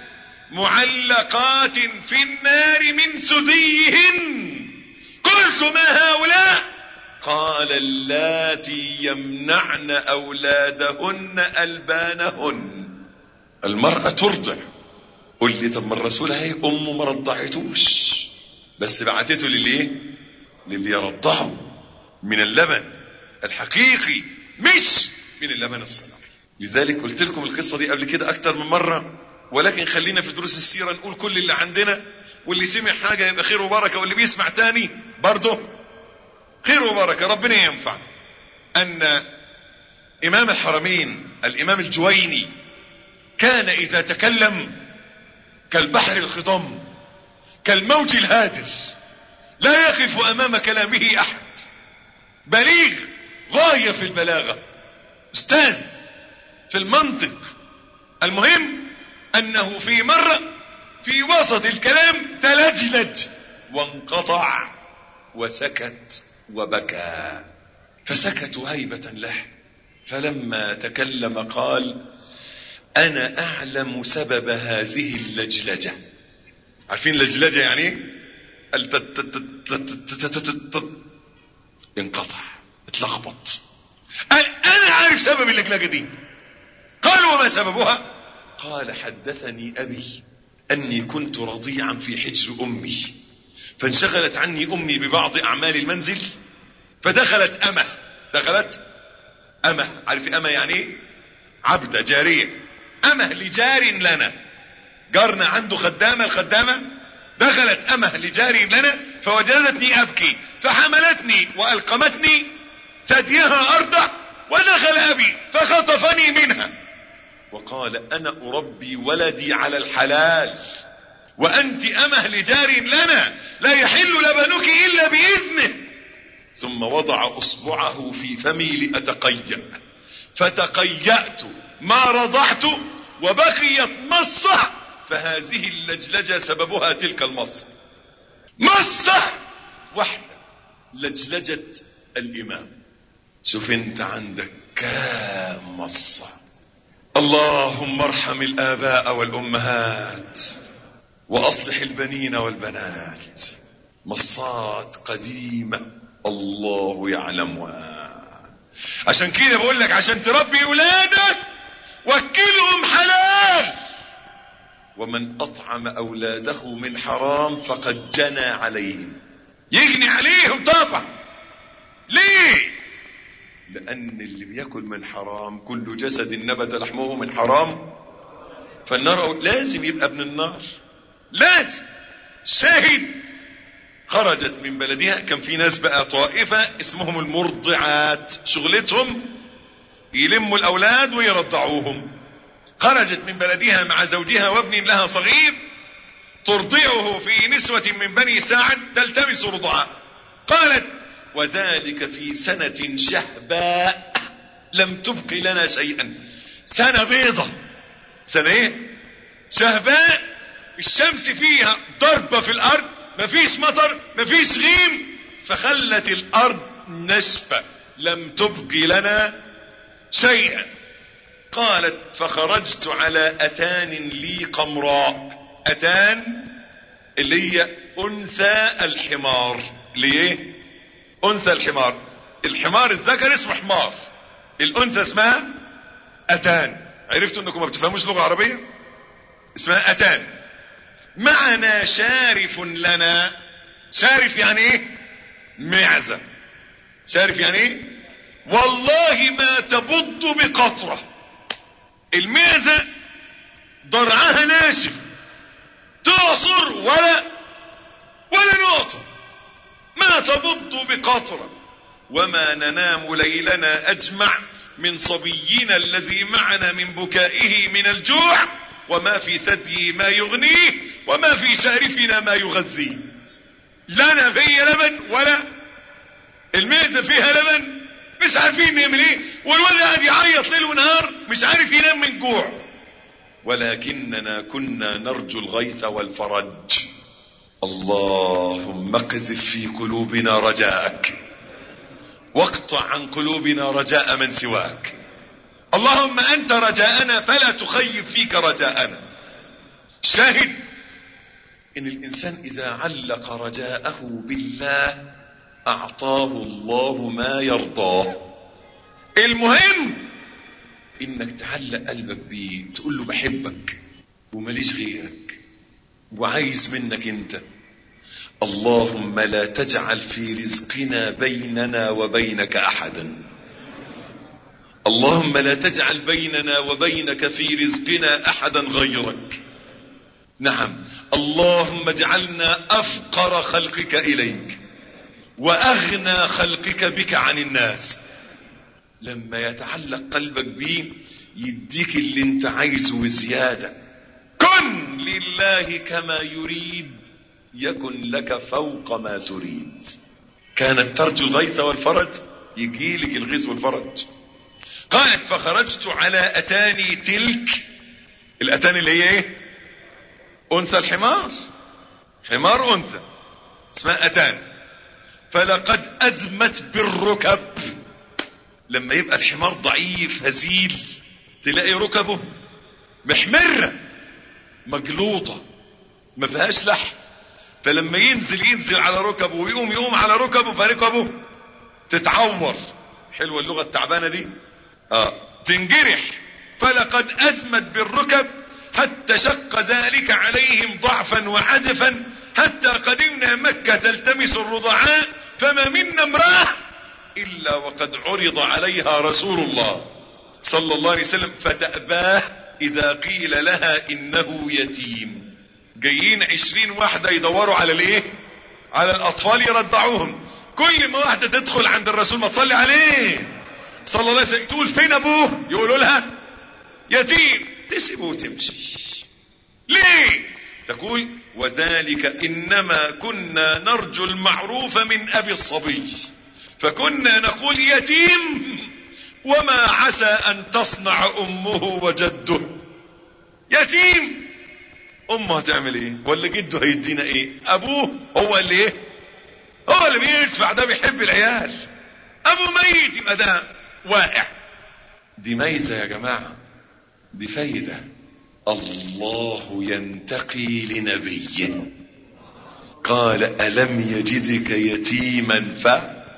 معلقات في النار من سديهن قلت ما هؤلاء قال اللاتي يمنعن اولادهن البانهن المرأة ترضع قل لي طب ما الرسول هي امه ما رضعتوش بس بعتته لليه للي يرضعه من اللبن الحقيقي مش من اللبن الصناعي لذلك قلت لكم القصة دي قبل كده اكتر من مرة ولكن خلينا في دروس السيرة نقول كل اللي عندنا واللي سمع حاجة يبقى خير وبركة واللي بيسمع تاني برضه خير وبركة ربنا ينفع ان امام الحرمين الامام الجويني كان اذا تكلم كالبحر الخضم كالموج الهادر لا يقف امام كلامه احد بليغ غاية في البلاغة استاذ في المنطق المهم انه في مرة في وسط الكلام تلجلج وانقطع وسكت وبكى فسكتوا هيبة له فلما تكلم قال انا اعلم سبب هذه اللجلجة عارفين اللجلجة يعني ايه انقطع اتلخبط قال انا عارف سبب اللجلجة دي قال وما سببها قال حدثني ابي اني كنت رضيعا في حجر امي فانشغلت عني امي ببعض اعمال المنزل فدخلت امه دخلت امه عارف امه يعني ايه عبدة جارية امه لجار لنا جارنا عنده خدامة الخدامة دخلت امه لجار لنا فوجدتني ابكي فحملتني والقمتني ثديها ارضع ودخل ابي فخطفني منها وقال انا اربي ولدي على الحلال وانت امه لجار لنا لا يحل لبنك الا باذنه ثم وضع اصبعه في فمي لاتقيأ فتقيأت ما رضعت وبقيت مصة فهذه اللجلجة سببها تلك المصة مصة واحدة لجلجة الامام شوف انت عندك كام مصة اللهم ارحم الاباء والامهات واصلح البنين والبنات مصات قديمة الله يعلمها عشان كده بقول لك عشان تربي اولادك وكلهم حلال ومن اطعم اولاده من حرام فقد جنى عليهم يجني عليهم طبعا ليه لان اللي بياكل من حرام كل جسد نبت لحمه من حرام فالنار لازم يبقى ابن النار لازم شاهد خرجت من بلدها كان في ناس بقى طائفة اسمهم المرضعات شغلتهم يلموا الاولاد ويرضعوهم خرجت من بلدها مع زوجها وابن لها صغير ترضعه في نسوة من بني ساعد تلتمس رضعه قالت وذلك في سنة شهباء لم تبق لنا شيئا سنة بيضة سنة ايه شهباء الشمس فيها ضربة في الارض مفيش مطر مفيش غيم فخلت الارض نشفة لم تبق لنا شيئا قالت فخرجت على اتان لي قمراء اتان اللي هي انثى الحمار ليه انثى الحمار الحمار الذكر اسمه حمار الانثى اسمها اتان عرفتوا انكم ما بتفهموش لغة عربية اسمها اتان معنا شارف لنا شارف يعني ايه معزة شارف يعني ايه والله ما تبض بقطرة المعزة ضرعها ناشف تعصر ولا ولا نقطة ما تبض بقطرة وما ننام ليلنا اجمع من صبينا الذي معنا من بكائه من الجوع وما في ثديه ما يغنيه وما في شارفنا ما يغذيه لنا في لبن ولا المعزة فيها لبن مش عارفين نعمل ايه والولد قاعد يعيط ليل ونهار مش عارف ينام من جوع ولكننا كنا نرجو الغيث والفرج اللهم اقذف في قلوبنا رجاءك واقطع عن قلوبنا رجاء من سواك اللهم انت رجاءنا فلا تخيب فيك رجاءنا شاهد ان الانسان اذا علق رجاءه بالله اعطاه الله ما يرضاه المهم انك تعلق قلبك بيه تقول له بحبك ومليش غيرك وعايز منك انت اللهم لا تجعل في رزقنا بيننا وبينك احدا اللهم لا تجعل بيننا وبينك في رزقنا احدا غيرك نعم اللهم اجعلنا افقر خلقك اليك واغنى خلقك بك عن الناس لما يتعلق قلبك بيه يديك اللي انت عايزه وزيادة كن لله كما يريد يكن لك فوق ما تريد كانت ترجو الغيث والفرج يجيلك الغيث والفرج قالت فخرجت على اتاني تلك الاتان اللي هي ايه انثى الحمار حمار انثى اسمها اتان فلقد ادمت بالركب لما يبقى الحمار ضعيف هزيل تلاقي ركبه محمرة مجلوطة ما فيهاش لحم فلما ينزل ينزل على ركبه ويقوم يقوم على ركبه فركبه تتعور حلوة اللغة التعبانة دي اه تنجرح فلقد ادمت بالركب حتى شق ذلك عليهم ضعفا وعجفا حتى قدمنا مكة تلتمس الرضعاء فما منا امرأة الا وقد عرض عليها رسول الله صلى الله عليه وسلم فتأباه اذا قيل لها انه يتيم جايين عشرين واحدة يدوروا على الايه على الاطفال يرضعوهم كل ما واحدة تدخل عند الرسول ما تصلي عليه صلى الله عليه وسلم تقول فين ابوه يقولوا لها يتيم تسيبه وتمشي ليه تقول وذلك انما كنا نرجو المعروف من ابي الصبي فكنا نقول يتيم وما عسى ان تصنع امه وجده يتيم امه هتعمل ايه ولا جده هيدينا ايه ابوه هو اللي ايه هو اللي بيدفع ده بيحب العيال ابو ميت يبقى ده واقع دي ميزه يا جماعه دي فايده الله ينتقي لنبيه قال الم يجدك يتيما ف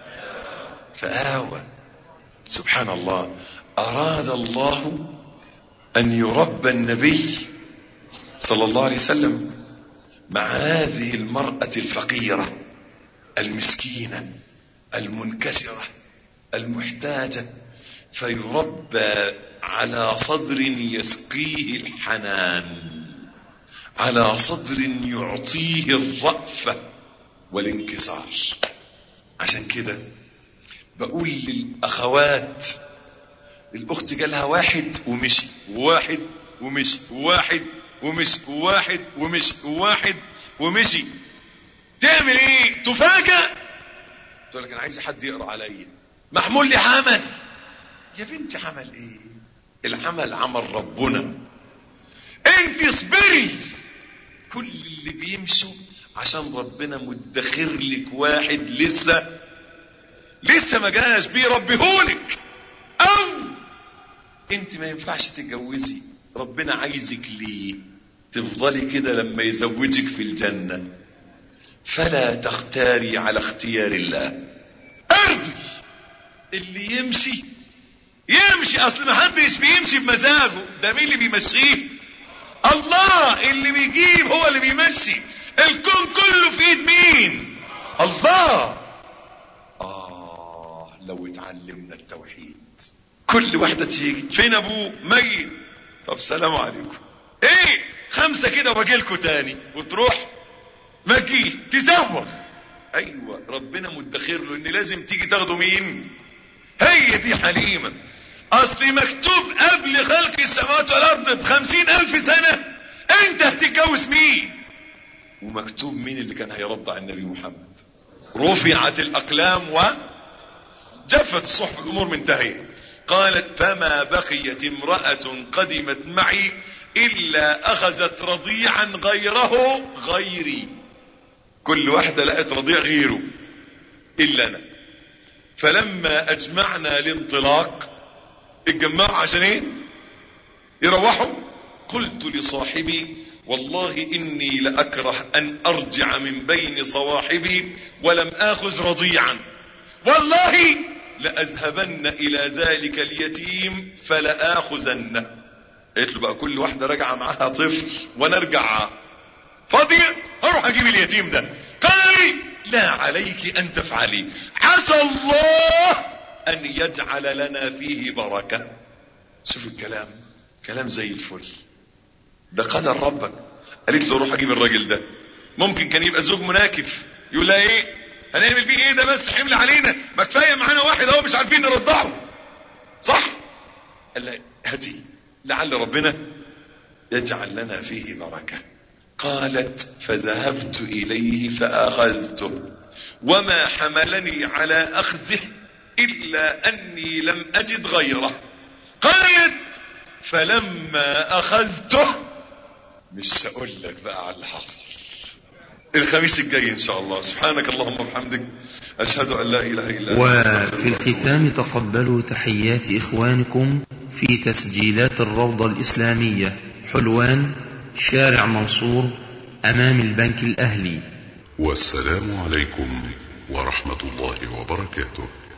فآوى سبحان الله اراد الله ان يربى النبي صلى الله عليه وسلم مع هذه المرأة الفقيرة المسكينة المنكسرة المحتاجة فيربى على صدر يسقيه الحنان على صدر يعطيه الرأفة والانكسار عشان كده بقول للأخوات الأخت جالها واحد ومشي وواحد ومشي وواحد ومشي وواحد ومشي وواحد ومشي تعمل ايه تفاجأ تقول لك انا عايز حد يقرا عليا محمول لي عمل يا بنتي عمل ايه العمل عمل ربنا انت اصبري كل اللي بيمشوا عشان ربنا مدخر لك واحد لسه لسه ما جاش بيربيهولك او انت ما ينفعش تتجوزي ربنا عايزك ليه تفضلي كده لما يزوجك في الجنة فلا تختاري على اختيار الله ارضي اللي يمشي يمشي اصل ما حدش بيمشي بمزاجه ده مين اللي بيمشيه الله اللي بيجيب هو اللي بيمشي الكون كله في ايد مين الله اه لو اتعلمنا التوحيد كل واحدة تيجي فين ابوه ميت طب سلام عليكم ايه خمسة كده واجيلكوا تاني وتروح ما تجيش تزوج ايوه ربنا مدخر له ان لازم تيجي تاخده مين هي دي حليمة اصل مكتوب قبل خلق السماوات والارض بخمسين الف سنة انت هتتجوز مين ومكتوب مين اللي كان هيرضع النبي محمد رفعت الاقلام وجفت الصحف الامور منتهيه قالت فما بقيت امرأة قدمت معي الا اخذت رضيعا غيره غيري كل واحدة لقت رضيع غيره الا انا فلما اجمعنا الانطلاق اتجمعوا عشان ايه يروحوا قلت لصاحبي والله اني لاكره ان ارجع من بين صواحبي ولم اخذ رضيعا والله لأذهبن إلى ذلك اليتيم فلآخذنه قلت له بقى كل واحدة راجعة معاها طفل وانا ارجع فاضية هروح اجيب اليتيم ده قال لي لا عليك ان تفعلي عسى الله ان يجعل لنا فيه بركة شوف الكلام كلام زي الفل ده قدر ربك قالت له روح اجيب الراجل ده ممكن كان يبقى زوج مناكف يقول لها ايه هنعمل بيه ايه ده بس حمل علينا ما كفايه معانا واحد اهو مش عارفين نرضعه صح قال لها هاتي لعل ربنا يجعل لنا فيه بركه قالت فذهبت اليه فاخذته وما حملني على اخذه الا اني لم اجد غيره قالت فلما اخذته مش هقول لك بقى على اللي حصل الخميس الجاي ان شاء الله سبحانك اللهم وبحمدك اشهد ان لا اله الا انت وفي الختام تقبلوا تحيات إخوانكم في تسجيلات الروضة الإسلامية حلوان شارع منصور أمام البنك الأهلي والسلام عليكم ورحمة الله وبركاته